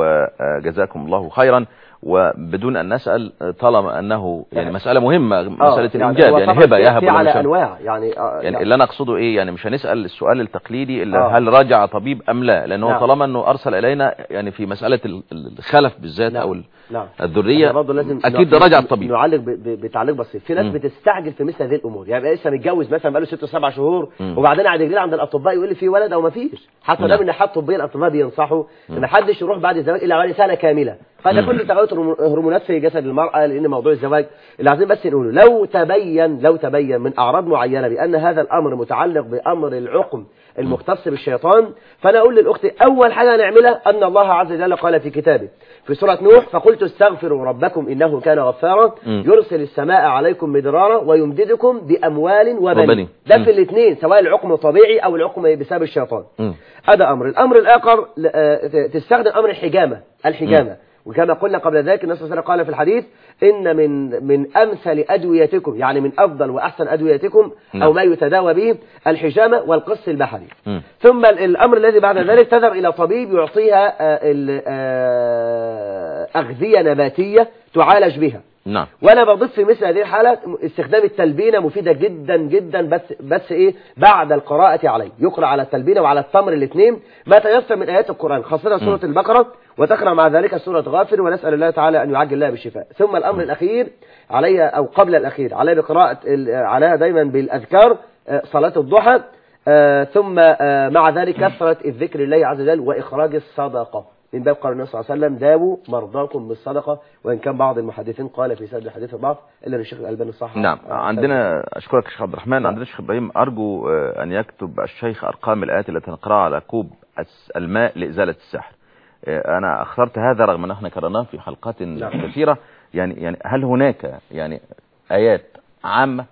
وجزاكم الله خيرا وبدون ان نسال آه، طالما انه يعني مساله مهمه مساله الانجاب يعني هبه يهب في ولا على مش هب. انواع يعني آه، يعني اللي انا اقصده ايه يعني مش هنسال السؤال التقليدي اللي آه. هل رجع طبيب ام لا لان هو نعم. طالما انه ارسل الينا يعني في مساله ال- الخلف بالذات نعم. او ال- نعم الذريه إحنا برضه لازم اكيد ن- رجع الطبيب نعالج ب- ب- بتعليق بسيط في ناس مم. بتستعجل في مثل هذه الامور يعني يبقى لسه متجوز مثلا بقاله ست سبع شهور مم. وبعدين قاعد يجري عند الاطباء يقول لي في ولد او ما فيش حتى ده نعم. من الناحيه الطبيه الاطباء بينصحوا ان ما حدش يروح بعد الزواج الا بعد سنه كامله قد يكون لتغير هرمونات في جسد المرأة لأن موضوع الزواج اللي عايزين بس نقوله لو تبين لو تبين من أعراض معينة بأن هذا الأمر متعلق بأمر العقم المختص بالشيطان فأنا أقول للأخت أول حاجة نعملها أن الله عز وجل قال في كتابه في سورة نوح فقلت استغفروا ربكم إنه كان غفارا مم. يرسل السماء عليكم مدرارا ويمددكم بأموال وبنين. وبنين ده مم. في الاثنين سواء العقم طبيعي أو العقم بسبب الشيطان مم. هذا أمر الأمر الآخر ل- آه، تستخدم أمر الحجامة الحجامة وكما قلنا قبل ذلك النبي صلى الله عليه وسلم قال في الحديث إن من من أمثل أدويتكم يعني من أفضل وأحسن أدويتكم نعم. أو ما يتداوى به الحجامة والقص البحري مم. ثم ال- الأمر الذي بعد ذلك تذهب إلى طبيب يعطيها آه، ال- آه، أغذية نباتية تعالج بها نعم وانا بضيف في مثل هذه الحالة استخدام التلبينة مفيدة جدا جدا بس بس ايه بعد القراءة عليه يقرأ على التلبينة وعلى التمر الاثنين ما تيسر من آيات القرآن خاصة سورة البقرة وتقرأ مع ذلك سورة غافر ونسأل الله تعالى أن يعجل لها بالشفاء ثم الأمر الأخير علي أو قبل الأخير علي بقراءة ال- عليها دايما بالأذكار آه، صلاة الضحى آه، ثم آه، مع ذلك كثرة الذكر لله عز وجل وإخراج الصدقة من باب قول النبي صلى الله عليه وسلم داووا مرضاكم بالصدقة وإن كان بعض المحدثين قال في سد الحديث الضعف إلا الشيخ الألباني صح نعم عندنا أشكرك شيخ عبد الرحمن عندنا شيخ إبراهيم أرجو آه، أن يكتب الشيخ أرقام الآيات التي نقرأها على كوب الس- الماء لإزالة السحر آه، أنا أخترت هذا رغم أن احنا قرأناه في حلقات كثيرة يعني يعني هل هناك يعني آيات عامة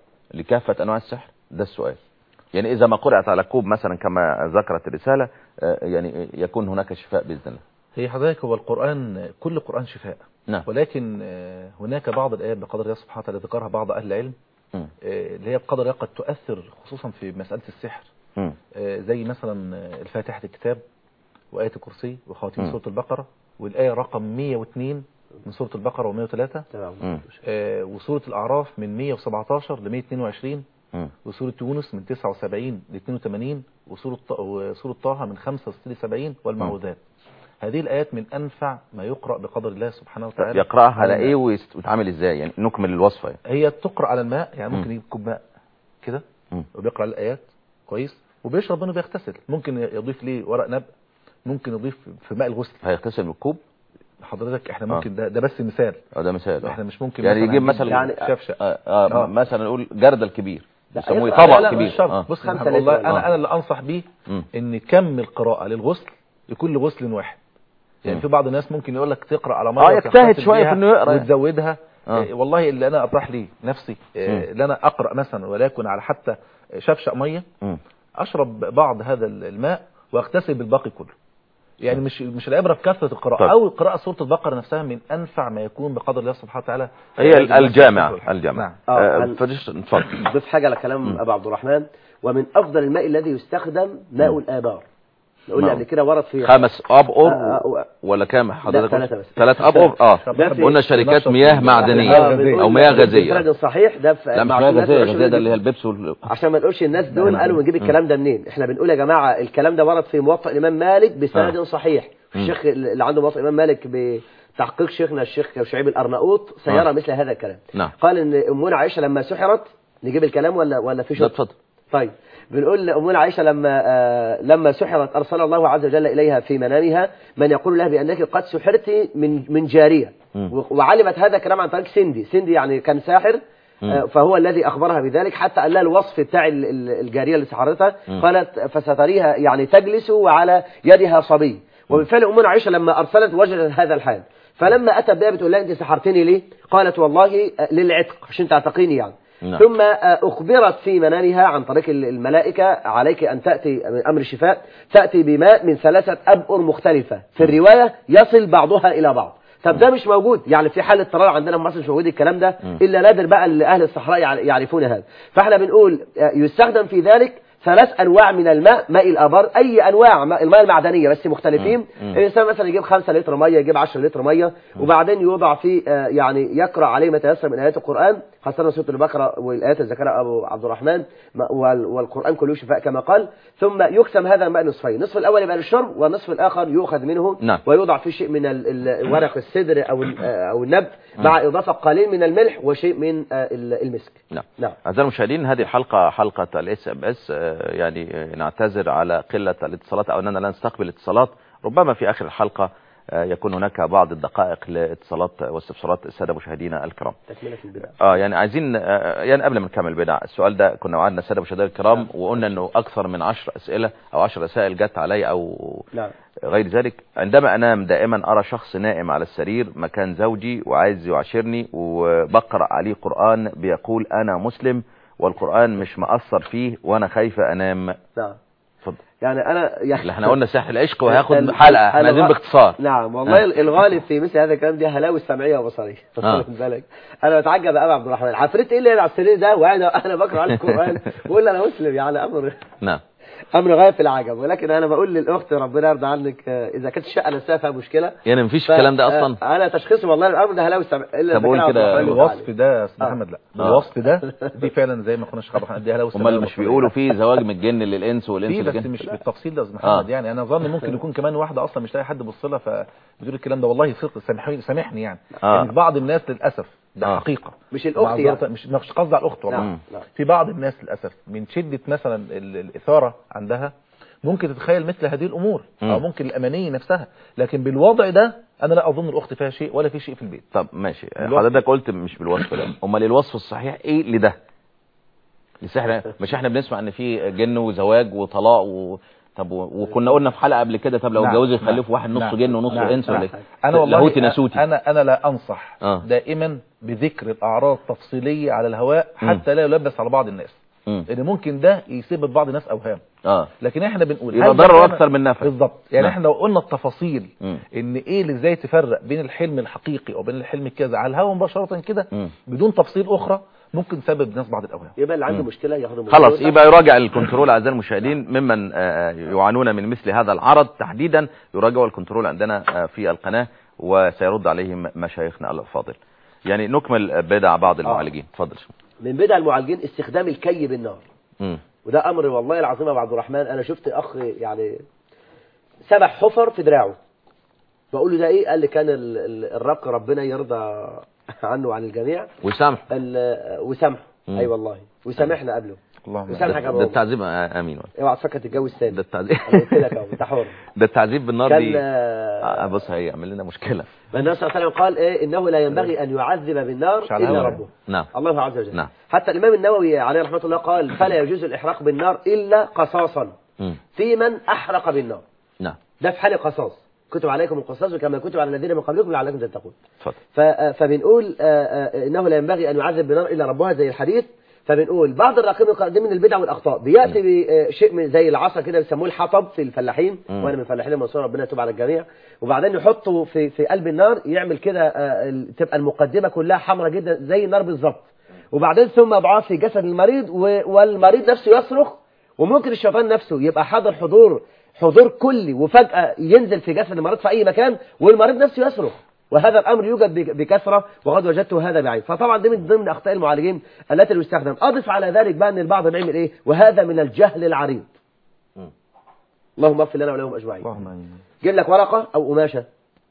لكافة أنواع السحر ده السؤال يعني إذا ما قرأت على كوب مثلا كما ذكرت الرسالة آه، يعني يكون هناك شفاء بإذن الله هي حضرتك هو القرآن كل قرآن شفاء نعم ولكن آه، هناك بعض الآيات بقدر الله سبحانه وتعالى ذكرها بعض أهل العلم مم. آه، اللي هي بقدر الله قد تؤثر خصوصا في مسألة السحر مم. آه، زي مثلا آه، الفاتحة الكتاب وآية الكرسي وخواتيم مم. سورة البقرة والآية رقم 102 من سورة البقرة و103 تمام مم. آه، وسورة الأعراف من 117 ل 122 مم. وسورة يونس من 79 ل 82 وسورة ط- وسورة طه من 65 ل 70 والمعوذات هذه الآيات من أنفع ما يقرأ بقدر الله سبحانه وتعالى يقرأها على الماء. إيه ويست- ويتعامل إزاي يعني نكمل الوصفة يعني. هي تقرأ على الماء يعني ممكن مم. يجيب كوب ماء كده مم. وبيقرأ على الآيات كويس وبيشرب منه بيغتسل ممكن يضيف ليه ورق نبق ممكن يضيف في ماء الغسل هيغتسل من الكوب حضرتك احنا ممكن ده, ده بس مثال اه ده مثال آه. احنا مش ممكن يعني يجيب مثلا يعني- شفشق آه آه آه. مثلا نقول جردل كبير لا، يسموه يقرأ- طبق لا، لا، كبير مش شرط آه. بص خمسة والله لتر. انا آه. انا اللي انصح بيه مم. ان كم القراءه للغسل لكل غسل واحد يعني مم. في بعض الناس ممكن يقول لك تقرا على آه، مره يجتهد وتغتسل شوية بيها في إنه يقرأ يعني. وتزودها آه. آه، والله اللي انا ارتاح ليه نفسي آه، مم. اللي انا اقرا مثلا ولكن على حتى شفشق ميه مم. اشرب بعض هذا الماء واغتسل بالباقي كله يعني مش مش العبره بكثره القراءه طب. او قراءه سوره البقره نفسها من انفع ما يكون بقدر الله سبحانه وتعالى هي ال- الجامعة نعم الجامعة آه، آه، هل- فدش- اتفضل ضيف حاجة على كلام أبو عبد الرحمن ومن أفضل الماء الذي يستخدم ماء الآبار قلنا نعم. قبل كده ورد في خمس اب اور آه، آه، ولا كام حضرتك ثلاثة بس. ثلاث اب اور اه ده في- قلنا شركات نشط مياه في- معدنية آه، بنقول او مياه غازية بسند صحيح ده في لا مش مع مياه الناس غازية العشرة غازية ده دي. اللي هي البيبس وال... عشان ما نقولش الناس دول نعم. قالوا نجيب الكلام ده منين احنا بنقول يا جماعة الكلام ده ورد في موطأ الإمام مالك بسند آه. صحيح مم. الشيخ اللي عنده موطأ الإمام مالك بتحقيق شيخنا الشيخ شعيب الأرناؤوط سيرى آه. مثل هذا الكلام نعم قال ان امنا عائشه لما سحرت نجيب الكلام ولا ولا في لا شيء اتفضل طيب بنقول امنا عائشه لما آه لما سحرت ارسل الله عز وجل اليها في منامها من يقول لها بانك قد سحرت من من جاريه مم. و- وعلمت هذا الكلام عن طريق سندي سندي يعني كان ساحر آه، فهو الذي اخبرها بذلك حتى قال لها الوصف بتاع ال- ال- الجاريه اللي سحرتها مم. قالت فستريها يعني تجلس وعلى يدها صبي وبالفعل امنا عائشه لما ارسلت وجدت هذا الحال فلما اتت بها بتقول لها انت سحرتني ليه قالت والله آه، للعتق عشان تعتقيني يعني نعم. ثم آه، أخبرت في منامها عن طريق ال- الملائكة عليك أن تأتي من أمر الشفاء تأتي بماء من ثلاثة أبئر مختلفة في الرواية يصل بعضها إلى بعض طب ده مش موجود يعني في حالة اضطرار عندنا في مصر مش موجود الكلام ده إلا نادر بقى اللي أهل الصحراء يع- يعرفون هذا فاحنا بنقول آه، يستخدم في ذلك ثلاث انواع من الماء ماء الابار اي انواع ماء- الماء المعدنيه بس مختلفين مم. الانسان مثلا يجيب 5 لتر ميه يجيب 10 لتر ميه وبعدين يوضع فيه آه، يعني يقرا عليه ما تيسر من ايات القران خاصه سوره البقره والايات اللي ذكرها ابو عبد الرحمن ما- وال- والقران كله شفاء كما قال ثم يقسم هذا الماء نصفين النصف الاول يبقى للشرب والنصف الاخر يؤخذ منه نعم. ويوضع فيه شيء من ال- ال- ورق السدر او ال- آه، او النبت مع اضافه قليل من الملح وشيء من آه، ال- المسك نعم نعم أعزائي المشاهدين هذه الحلقة حلقة الاس ام اس يعني آه، نعتذر على قلة الاتصالات أو أننا لا نستقبل الاتصالات ربما في آخر الحلقة آه، يكون هناك بعض الدقائق لاتصالات واستفسارات الساده مشاهدينا الكرام تكملة البدع اه يعني عايزين آه، يعني قبل ما نكمل البدع السؤال ده كنا وعدنا الساده مشاهدينا الكرام وقلنا انه اكثر من 10 اسئله او 10 رسائل جت علي او نعم غير ذلك عندما انام دائما ارى شخص نائم على السرير مكان زوجي وعايز يعاشرني وبقرا عليه قران بيقول انا مسلم والقران مش مأثر فيه وانا خايفه انام نعم اتفضل يعني انا يعني اللي احنا قلنا ساحر العشق وهياخد ال- حلقه احنا الغ- عايزين باختصار نعم والله آه. الغالب في مثل هذا الكلام دي هلاوي سمعيه وبصريه آه. واخد بالك انا بتعجب قوي عبد الرحمن عفريت ايه اللي على السرير ده وانا انا بقرا على القران بقول له انا مسلم يعني امر نعم امر غايه في العجب ولكن انا بقول للاخت ربنا يرضى عنك آه، اذا كانت الشقه نفسها فيها مشكله يعني مفيش ف- الكلام ده اصلا آه، انا تشخيصي والله الامر ده هلاوي سمعيه الا طب إذا قول كان كده عبد الرحمن الوصف ده يا استاذ آه. محمد لا آه. الوصف ده دي فعلا زي ما اخونا الشيخ عبد الرحمن اديها لو امال مش بيقولوا في زواج من الجن للانس والانس في بس للجن مش بالتفصيل ده يا استاذ محمد آه. يعني انا اظن ممكن يكون كمان واحده اصلا مش لاقي حد يبص لها فبتقول الكلام ده والله صدق سامحني سامحني يعني آه. يعني بعض الناس للاسف ده آه. حقيقه مش الأخت معذرة- يعني. مش مش قصدي على الاخت والله نعم نعم في بعض الناس للاسف من شده مثلا ال- الاثاره عندها ممكن تتخيل مثل هذه الامور مم. او ممكن الامانيه نفسها لكن بالوضع ده انا لا اظن الاخت فيها شيء ولا في شيء في البيت طب ماشي الوصف. حضرتك قلت مش بالوصف ده امال الوصف الصحيح ايه لده لسحر مش احنا بنسمع ان في جن وزواج وطلاق و... طب و... وكنا قلنا في حلقه قبل كده طب لو نعم، اتجوزوا نعم، يخلفوا واحد نص نعم، جن ونص نعم، انس ولا نعم. ايه انا والله لاهوتي ناسوتي انا انا لا انصح آه. دائما بذكر الاعراض تفصيليه على الهواء مم. حتى لا يلبس على بعض الناس مم. لان ممكن ده يسبب بعض الناس اوهام اه لكن احنا بنقول يبقى هل ده ضرر كان- اكتر من نفع بالظبط يعني نعم. احنا لو قلنا التفاصيل مم. ان ايه اللي ازاي تفرق بين الحلم الحقيقي وبين الحلم الكذا على الهواء مباشره كده مم. بدون تفصيل اخرى ممكن تسبب ناس بعض الاوهام يبقى اللي عنده مم. مشكله ياخد خلاص يبقى يراجع الكنترول اعزائي المشاهدين ممن آه، يعانون من مثل هذا العرض تحديدا يراجعوا الكنترول عندنا آه، في القناه وسيرد عليهم مشايخنا الافاضل يعني نكمل بدع بعض المعالجين اتفضل من بدع المعالجين استخدام الكي بالنار مم. وده امر والله العظيم يا أبو عبد الرحمن انا شفت اخ يعني سبح حفر في دراعه بقول له ده ايه قال لي كان ال- ال- الرق ربنا يرضى عنه وعن الجميع وسامح ال- وسامحه مم. اي والله وسامحنا قبله اللهم وسامحك يا ده بابا التعذيب آه، امين اوعى تفكر تتجوز ده تاني التعذيب انا قلت لك اهو انت حر ده التعذيب بالنار كان دي آه، آه، بص هيعمل لنا مشكله النبي صلى الله عليه وسلم قال ايه انه لا ينبغي ان يعذب بالنار مش على الا الهوى. ربه نعم الله عز وجل نعم. حتى الامام النووي عليه رحمه الله قال فلا يجوز الاحراق بالنار الا قصاصا مم. في من احرق بالنار نعم ده في حال قصاص كتب عليكم القصاص كما كتب على الذين من قبلكم لعلكم تتقون اتفضل ف- فبنقول آه، آه، انه لا ينبغي ان يعذب بنار الا ربها زي الحديث فبنقول بعض الراقبين قال دي من البدع والاخطاء بياتي بشيء من زي العصا كده بيسموه الحطب في الفلاحين مم. وانا من فلاحين المنصوره ربنا يتوب على الجميع وبعدين يحطه في في قلب النار يعمل كده آه، ال- تبقى المقدمه كلها حمراء جدا زي النار بالظبط وبعدين ثم يضعها في جسد المريض و- والمريض نفسه يصرخ وممكن الشيطان نفسه يبقى حاضر حضور حضور كلي وفجأة ينزل في جسد المريض في أي مكان والمريض نفسه يصرخ وهذا الأمر يوجد بك- بكثرة وقد وجدت هذا بعين فطبعا دي من ضمن أخطاء المعالجين التي يستخدم أضف على ذلك بقى أن البعض بيعمل إيه وهذا من الجهل العريض مم. اللهم اغفر لنا ولهم أجمعين اللهم آمين. جيب لك ورقة أو قماشة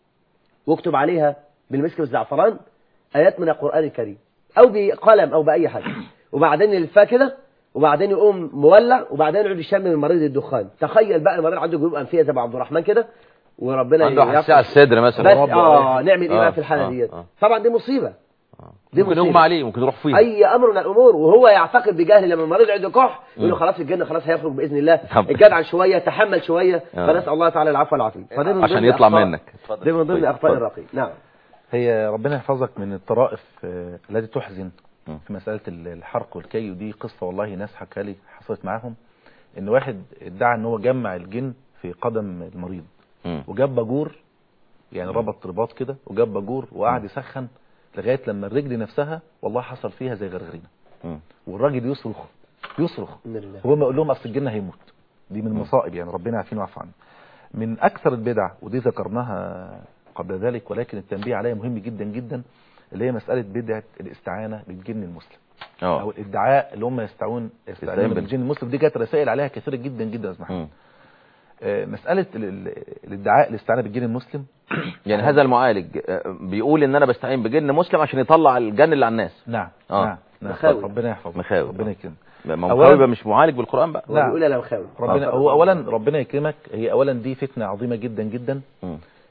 واكتب عليها بالمسك والزعفران آيات من القرآن الكريم أو بقلم أو بأي حاجة وبعدين يلفها كده وبعدين يقوم مولع وبعدين يقعد يشم المريض الدخان تخيل بقى المريض عنده جيوب أنفية زي أبو عبد الرحمن كده وربنا عنده يعفو. حساسيه على الصدر بس مثلا اه نعمل ايه آه، بقى في الحالة آه، ديت آه. طبعا دي مصيبة دي ممكن مصيبة. يغمى عليه ممكن يروح فيه اي امر من الامور وهو يعتقد بجهل لما المريض عنده كح يقول له مم. خلاص الجن خلاص هيخرج باذن الله طب. الجدع شويه تحمل شويه آه. فنسال الله تعالى العفو والعافيه فده من عشان ضمن يطلع أخطاء- منك دي من ضمن طيب، اخطاء اتفضل. الرقي نعم هي ربنا يحفظك من الطرائف آه، التي تحزن مم. في مسألة ال- الحرق والكي ودي قصة والله ناس حكى لي حصلت معاهم ان واحد ادعى ان هو جمع الجن في قدم المريض مم. وجاب باجور يعني ربط رباط كده وجاب باجور وقعد يسخن لغاية لما الرجل نفسها والله حصل فيها زي غرغرينة مم. والراجل يصرخ يصرخ إنا لله. وهو ما يقول لهم اصل الجن هيموت دي من المصائب يعني ربنا يعافينا ويعفو عنا من اكثر البدع ودي ذكرناها قبل ذلك ولكن التنبيه عليها مهم جدا جدا اللي هي مسألة بدعة الاستعانة بالجن المسلم او اه الادعاء اللي هم يستعون يستعين يستعينون بال- بالجن المسلم دي كانت رسائل عليها كثيرة جدا جدا يا أستاذ محمد مم. آه، مسألة ال- ال- الادعاء الاستعانة بالجن المسلم يعني هذا المعالج آه، بيقول ان انا بستعين بجن مسلم عشان يطلع الجن اللي على الناس نعم آه. نعم نعم مخاوي. ربنا يحفظك مخاوي. ربنا يكرمك ما أولاً- هو يبقى مش معالج بالقران بقى هو لا. بيقول انا مخاوي ربنا هو اولا ربنا يكرمك هي اولا دي فتنة عظيمة جدا جدا مم.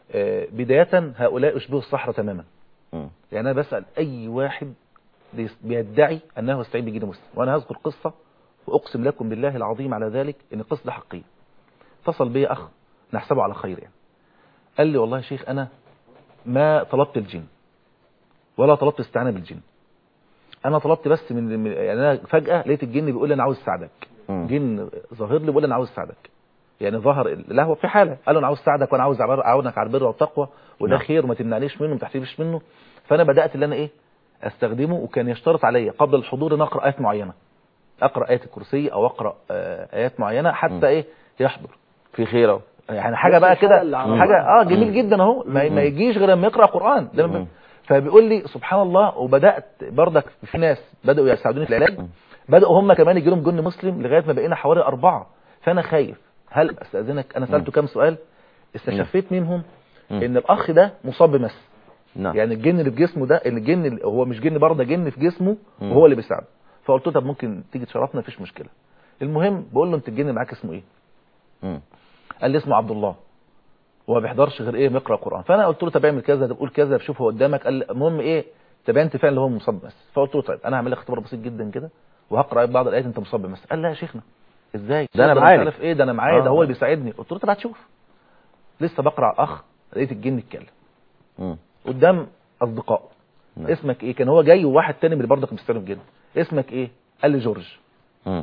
آه، بداية هؤلاء يشبهوا الصحراء تماما مم. يعني أنا بسأل أي واحد بيس- بيدعي أنه يستعين بجن مسلم وأنا هذكر قصة وأقسم لكم بالله العظيم على ذلك إن القصة دي حقيقية اتصل بي أخ نحسبه على خير يعني قال لي والله يا شيخ أنا ما طلبت الجن ولا طلبت استعانة بالجن أنا طلبت بس من من- يعني أنا فجأة لقيت الجن بيقول لي أنا عاوز أساعدك مم. جن ظاهر لي بيقول لي أنا عاوز أساعدك يعني ظهر لا هو في حاله قال له انا عاوز اساعدك وانا عاوز أعبر- اعاونك على البر والتقوى وده نعم. خير وما تمنعنيش منه وما تحرمنيش منه فانا بدات اللي انا ايه استخدمه وكان يشترط عليا قبل الحضور ان اقرا ايات معينه اقرا ايات الكرسي او اقرا آه، ايات معينه حتى م. ايه يحضر في خير اهو يعني حاجه نفس بقى الحالة كده اللي عملها. حاجه اه جميل جدا اهو ما, ما يجيش غير لما يقرا قران ده مم. فبيقول لي سبحان الله وبدات برضك في ناس بداوا يساعدوني في العلاج بداوا هم كمان يجي لهم جن مسلم لغايه ما بقينا حوالي اربعه فانا خايف هل استاذنك انا سالته كام سؤال استشفيت منهم مم. ان الاخ ده مصاب بمس نعم يعني الجن اللي في جسمه ده ان الجن اللي هو مش جن برضه جن في جسمه مم. وهو اللي بيساعده فقلت له طب ممكن تيجي تشرفنا مفيش مشكله المهم بقول له انت الجن معاك اسمه ايه مم. قال لي اسمه عبد الله هو ما بيحضرش غير ايه بيقرا قران فانا قلت له طب اعمل كذا طب قول كذا شوف هو قدامك قال لي المهم ايه تبينت فعلا اللي هو مصاب بس فقلت له طيب انا هعمل لك اختبار بسيط جدا كده وهقرا بعض الايات انت مصاب بس قال لا يا شيخنا ازاي ده أنا مش معالج. عارف ايه ده انا معايا ده آه. هو اللي بيساعدني قلت له طب هتشوف لسه بقرا على الاخ لقيت الجن اتكلم مم. قدام اصدقاء نعم. اسمك ايه كان هو جاي وواحد تاني من اللي برضك مستلم جدا اسمك ايه قال لي جورج مم.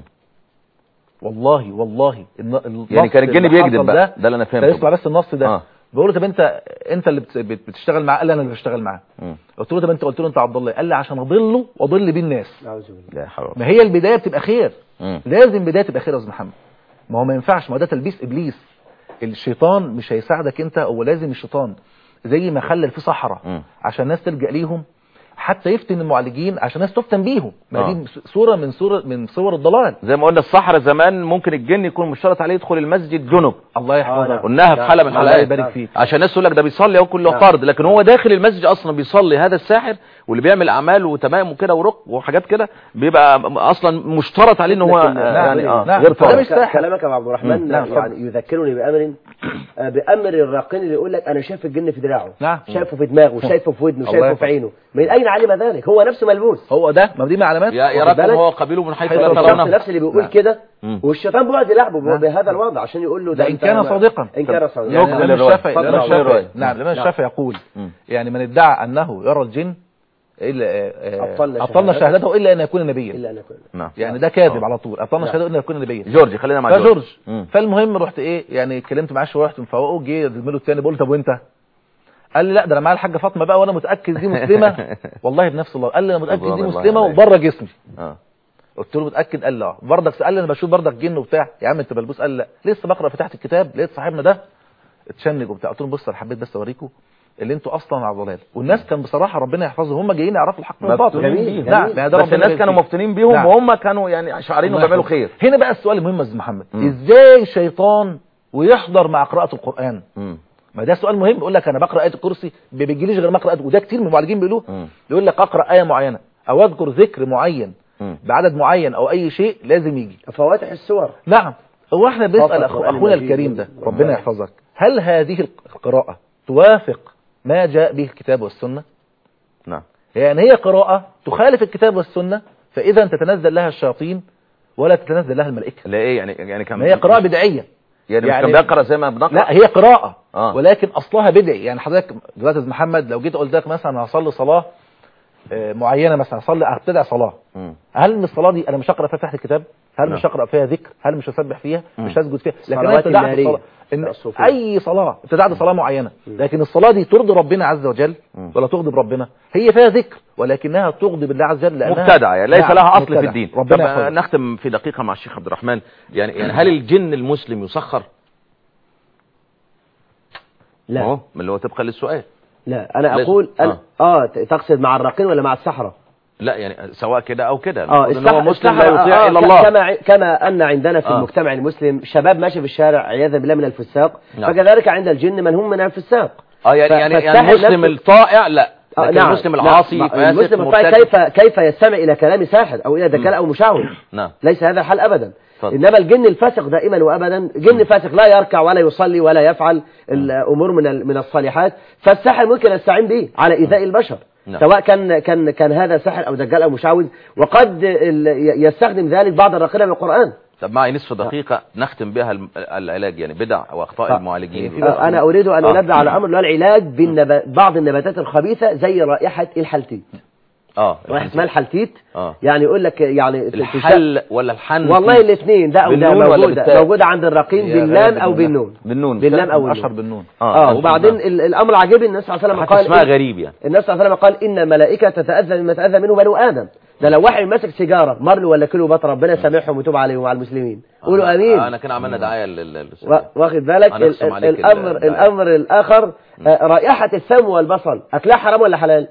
والله والله الن- النص يعني كان الجن اللي بيكذب حصل بقى ده ده اللي انا ده فهمته يطلع بس النص ده آه. بقول له طب انت انت اللي بت- بت- بتشتغل معاه قال لي انا اللي بشتغل معاه مم. قلت له طب انت قلت له انت عبد الله قال لي عشان اضله واضل بيه الناس أعوذ بالله لا حول ولا ما هي البدايه بتبقى خير مم. لازم بدايه تبقى خير يا استاذ محمد ما هو ما ينفعش ما هو ده تلبيس ابليس الشيطان مش هيساعدك انت هو لازم الشيطان زي ما خلى في صحراء مم. عشان الناس تلجا ليهم حتى يفتن المعالجين عشان الناس تفتن بيهم ما آه. دي صوره من صوره من صور الضلال زي ما قلنا الصحراء زمان ممكن الجن يكون مشترط عليه يدخل المسجد جنب الله آه، يحفظك نعم. قلناها في نعم. حلقه من الله الحلقات يبارك فيك. عشان الناس تقول لك ده بيصلي اهو كله نعم. فرض لكن هو داخل المسجد اصلا بيصلي هذا الساحر واللي بيعمل اعمال وتمام وكده ورق وحاجات كده بيبقى اصلا مشترط عليه ان هو لكن- آه، نعم، يعني اه نعم. غير فده فرض مش ساحر. كلامك يا عبد الرحمن مم. نعم، يعني يذكرني بامر آه، بامر الراقين اللي يقول لك انا شايف الجن في دراعه نعم. شايفه في دماغه شايفه في ودنه الله شايفه يحفظك. في عينه من اين علم ذلك هو نفسه ملبوس هو ده ما دي من علامات يا واخد يراكم بالك؟ هو قبيله من حيث حيث لا لا الشخص ترونه نفسه اللي بيقول نعم. كده مم. والشيطان بيقعد يلعبه نعم. بهذا الوضع عشان يقول له ده ده ان أنت كان ما- صادقا ان كان صادقا نكمل الإمام الرواية. الشافعي اتفضل الإمام يا الرواية. الشافعي نعم الإمام نعم. الشافعي يقول مم. يعني من ادعى أنه يرى الجن إلا آه، آه، أبطلنا أبطلنا شهادته. شهادته إلا أن يكون نبيا الا انا كنت نعم يعني ده كاذب آه. على طول أبطلنا نعم. شهادته إلا أن يكون نبيا جورج خلينا مع جورج فجورج مم. فالمهم رحت ايه يعني اتكلمت معاه شويه رحت مفوقه جه زميله التاني بقول له طب وانت قال لي لا ده انا معايا الحاجه فاطمه بقى وانا متاكد دي مسلمه والله بنفس الله قال لي انا متاكد سبحان دي الله مسلمه عليك. وبره جسمي اه قلت له متاكد قال لي اه برضك قال لي انا بشوف برضك جن وبتاع يا عم انت بلبوس قال لي لا لسه بقرا فتحت الكتاب لقيت صاحبنا ده اتشنج وبتاع قلت لهم بص انا حبيت بس اوريكم اللي انتوا اصلا على ضلال والناس كان بصراحه ربنا يحفظهم هم جايين يعرفوا الحق من الباطل مفتونين جميل، بيهم. نعم جميل. يعني ده بس ربنا الناس يبارك كانوا فيه. مفتونين بيهم نعم. وهم كانوا يعني شعارين الله وبيعملوا يحفظك. خير هنا بقى السؤال المهم يا استاذ محمد مم. ازاي الشيطان ويحضر مع قراءه القران مم. ما ده سؤال مهم يقول لك انا بقرا ايه الكرسي ما بيجيليش غير ما اقرا آية- وده كتير من المعالجين بيقولوه مم. يقول لك اقرا ايه معينه او اذكر ذكر معين مم. بعدد معين او اي شيء لازم يجي فواتح السور نعم هو احنا بنسال خاصة أخو القرآن اخونا المجيد. الكريم ده نعم. ربنا يحفظك هل هذه القراءه توافق ما جاء به الكتاب والسنه نعم يعني هي قراءه تخالف الكتاب والسنه فاذا تتنزل لها الشياطين ولا تتنزل لها الملائكه لا ايه يعني يعني كان ما هي قراءه بدعيه يعني, يعني- يعني كان بيقرا زي ما بنقرا لا هي قراءة آه. ولكن أصلها بدعي يعني حضرتك دلوقتي يا أستاذ محمد لو جيت قلت لك مثلا هصلي صلاة آه، معينة مثلا هصلي هبتدع صلاة مم. هل من الصلاة دي أنا مش هقرأ فيها تحت الكتاب هل نعم. مش هقرأ فيها ذكر هل مش هسبح فيها مم. مش هسجد فيها لكن أنا صلوات ابتدعت النارية. الصلاة إن الصوفية. أي صلاة ابتدعت صلاة معينة لكن الصلاة دي ترضي ربنا عز وجل مم. ولا تغضب ربنا هي فيها ذكر ولكنها تغضب الله عز وجل لأنها مبتدعه يعني ليس نعم، لها اصل في مبتدعة. الدين ربنا طب يحفظك. نختم في دقيقه مع الشيخ عبد الرحمن يعني يعني هل الجن المسلم يسخر لا اهو من اللي هو طبقا للسؤال لا انا لازم. اقول آه. اه, آه تقصد مع الراقين ولا مع السحرة لا يعني سواء كده او كده اه المفروض ان هو السحرة مسلم لا السحرة، يطيع آه، الا ك- الله كما ع- كما ان عندنا في آه. المجتمع المسلم شباب ماشي في الشارع عياذا بالله من الفساق نعم. فكذلك عند الجن من هم من الفساق اه يعني ف- يعني يعني فالساحر المسلم نفسه- الطائع لا آه، لكن نعم، المسلم نعم. العاصي ما- فاسق المسلم الطائع مبتدع كيف كيف يستمع الى كلام ساحر او الى دجال او مشعوذ نعم ليس هذا الحال ابدا اتفضل. انما الجن الفاسق دائما وابدا جن فاسق لا يركع ولا يصلي ولا يفعل الامور من ال- من الصالحات فالساحر ممكن يستعين به على ايذاء البشر نعم. سواء كان كان كان هذا ساحر او دجال او مشعوذ وقد ال- ي- يستخدم ذلك بعض الراقين من القران طب معي نصف دقيقة نختم بها الم- العلاج يعني بدع واخطاء آه. المعالجين آه، انا اريد ان آه. انبه على امر اللي هو العلاج ببعض النباتات الخبيثه زي رائحه الحلتيت اه رائحه اسمها الحلتيت اه يعني يقول لك يعني تشا- الحل ولا الحن والله الاثنين ده او ده بالنون ولا موجوده بالتاء؟ موجوده عند الرقيم هي باللام غالباً او بالنون. بالنون بالنون باللام او اشهر بالنون بالنون اه ألف وبعدين نعم. ال- الامر العجيب النبي صلى الله عليه وسلم حتى قال اسمها إن- غريب يعني النبي صلى الله عليه وسلم قال ان الملائكه تتاذى مما تاذى منه بنو ادم ده لو واحد ماسك سيجاره مر ولا كيلو بط ربنا يسامحهم ويتوب عليهم وعلى المسلمين قولوا امين انا كان عملنا دعاية لل لل- وا- واخد بالك ال- هنقسم ال- عليك الامر ال- الامر الاخر آه، رائحه الثوم والبصل اكلها حرام ولا حلال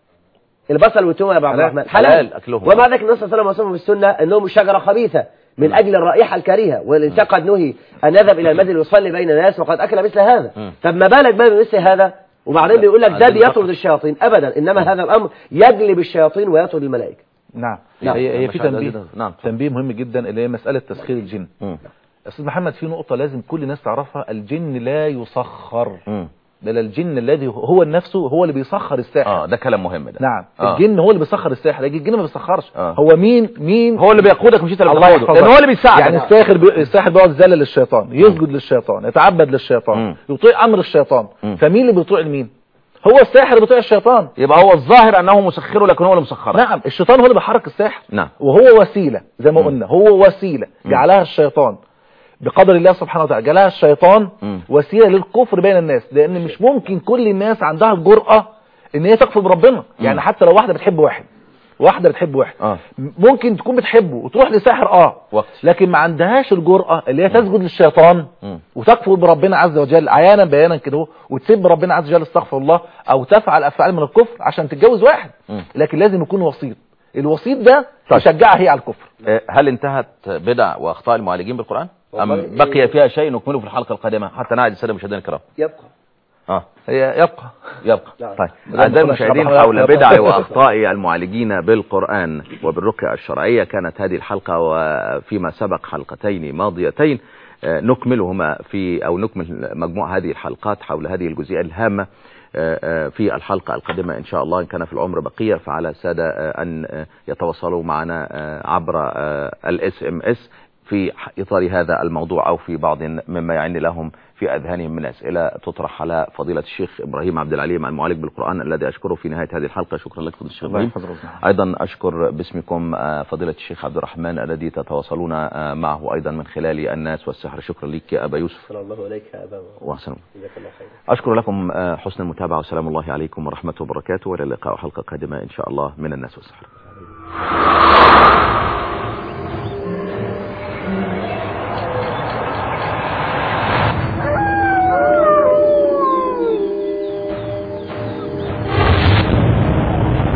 البصل والثوم يا ابو عبد حلال. الرحمن حلال أكلهم. ومع ذلك النبي صلى الله عليه وسلم وصفهم في السنه انهم شجره خبيثه من اجل الرائحه الكريهه والانسان قد نهي ان يذهب الى المسجد ويصلي بين الناس وقد اكل مثل هذا مم. طب ما بالك بقى بمثل هذا وبعدين بيقول لك ده عايزين بيطرد نفقه. الشياطين ابدا انما هذا الامر يجلب الشياطين ويطرد الملائكه نعم نعم. هي هي مش في عايز تنبيه أزيد- نعم. تنبيه مهم جدا اللي هي مسألة تسخير الجن مم. استاذ محمد في نقطة لازم كل الناس تعرفها الجن لا يسخر مم. بل الجن الذي هو نفسه هو اللي بيسخر الساحر اه ده كلام مهم ده نعم آه. الجن هو اللي بيسخر الساحر لكن الجن ما بيسخرش آه. هو مين مين هو اللي بيقودك مش انت اللي الله بتقوده يحفظك لان هو اللي بيساعدك يعني الساحر بي... الساحر بيقعد يذلل للشيطان يسجد للشيطان يتعبد للشيطان مم. يطيع امر الشيطان مم. فمين اللي بيطيع لمين هو الساحر اللي بيطيع الشيطان يبقى هو الظاهر انه مسخره لكن هو اللي مسخره نعم الشيطان هو اللي بيحرك الساحر نعم وهو وسيلة زي ما مم. قلنا هو وسيلة جعلها الشيطان بقدر الله سبحانه وتعالى جعلها الشيطان مم. وسيلة للكفر بين الناس لان مش ممكن كل الناس عندها الجرأة ان هي تكفر بربنا يعني حتى لو واحدة بتحب واحد واحدة بتحب واحد اه ممكن تكون بتحبه وتروح لساحر اه وقت لكن ما عندهاش الجرأة اللي هي تسجد للشيطان مم. وتكفر بربنا عز وجل عيانا بيانا كده اهو، وتسب ربنا عز وجل استغفر الله او تفعل افعال من الكفر عشان تتجوز واحد مم. لكن لازم يكون وسيط الوسيط ده طيب. يشجعها هي على الكفر آه، هل انتهت بدع واخطاء المعالجين بالقران ام والله بقي فيها شيء نكمله في الحلقه القادمه حتى نعد الساده المشاهدين الكرام يبقى اه هي يبقى يبقى نعم. طيب زي أعزائي ما قلنا المشاهدين شرحنا حول يبقى. بدع وأخطاء المعالجين بالقرآن وبالرقية الشرعية كانت هذه الحلقة وفيما سبق حلقتين ماضيتين آه، نكملهما في أو نكمل مجموع هذه الحلقات حول هذه الجزئية الهامة آه، آه، في الحلقة القادمة إن شاء الله إن كان في العمر بقية فعلى السادة آه، أن آه، يتواصلوا معنا آه، عبر الاس ام اس في إطار هذا الموضوع أو في بعض مما يعني لهم في أذهانهم من أسئلة تطرح على فضيلة الشيخ إبراهيم عبد العليم المعالج بالقرآن الذي أشكره في نهاية هذه الحلقة شكرا لك فضيلة الشيخ الله إبراهيم يحفظ ربنا. أيضا أشكر باسمكم آه، فضيلة الشيخ عبد الرحمن الذي تتواصلون آه، معه أيضا من خلال الناس والسحر شكرا لك يا أبا يوسف صلى الله عليك يا ابا وأحسن جزاك الله خير أشكر لكم آه، حسن المتابعة والسلام الله عليكم ورحمة وبركاته وإلى اللقاء حلقة قادمة إن شاء الله من الناس والسحر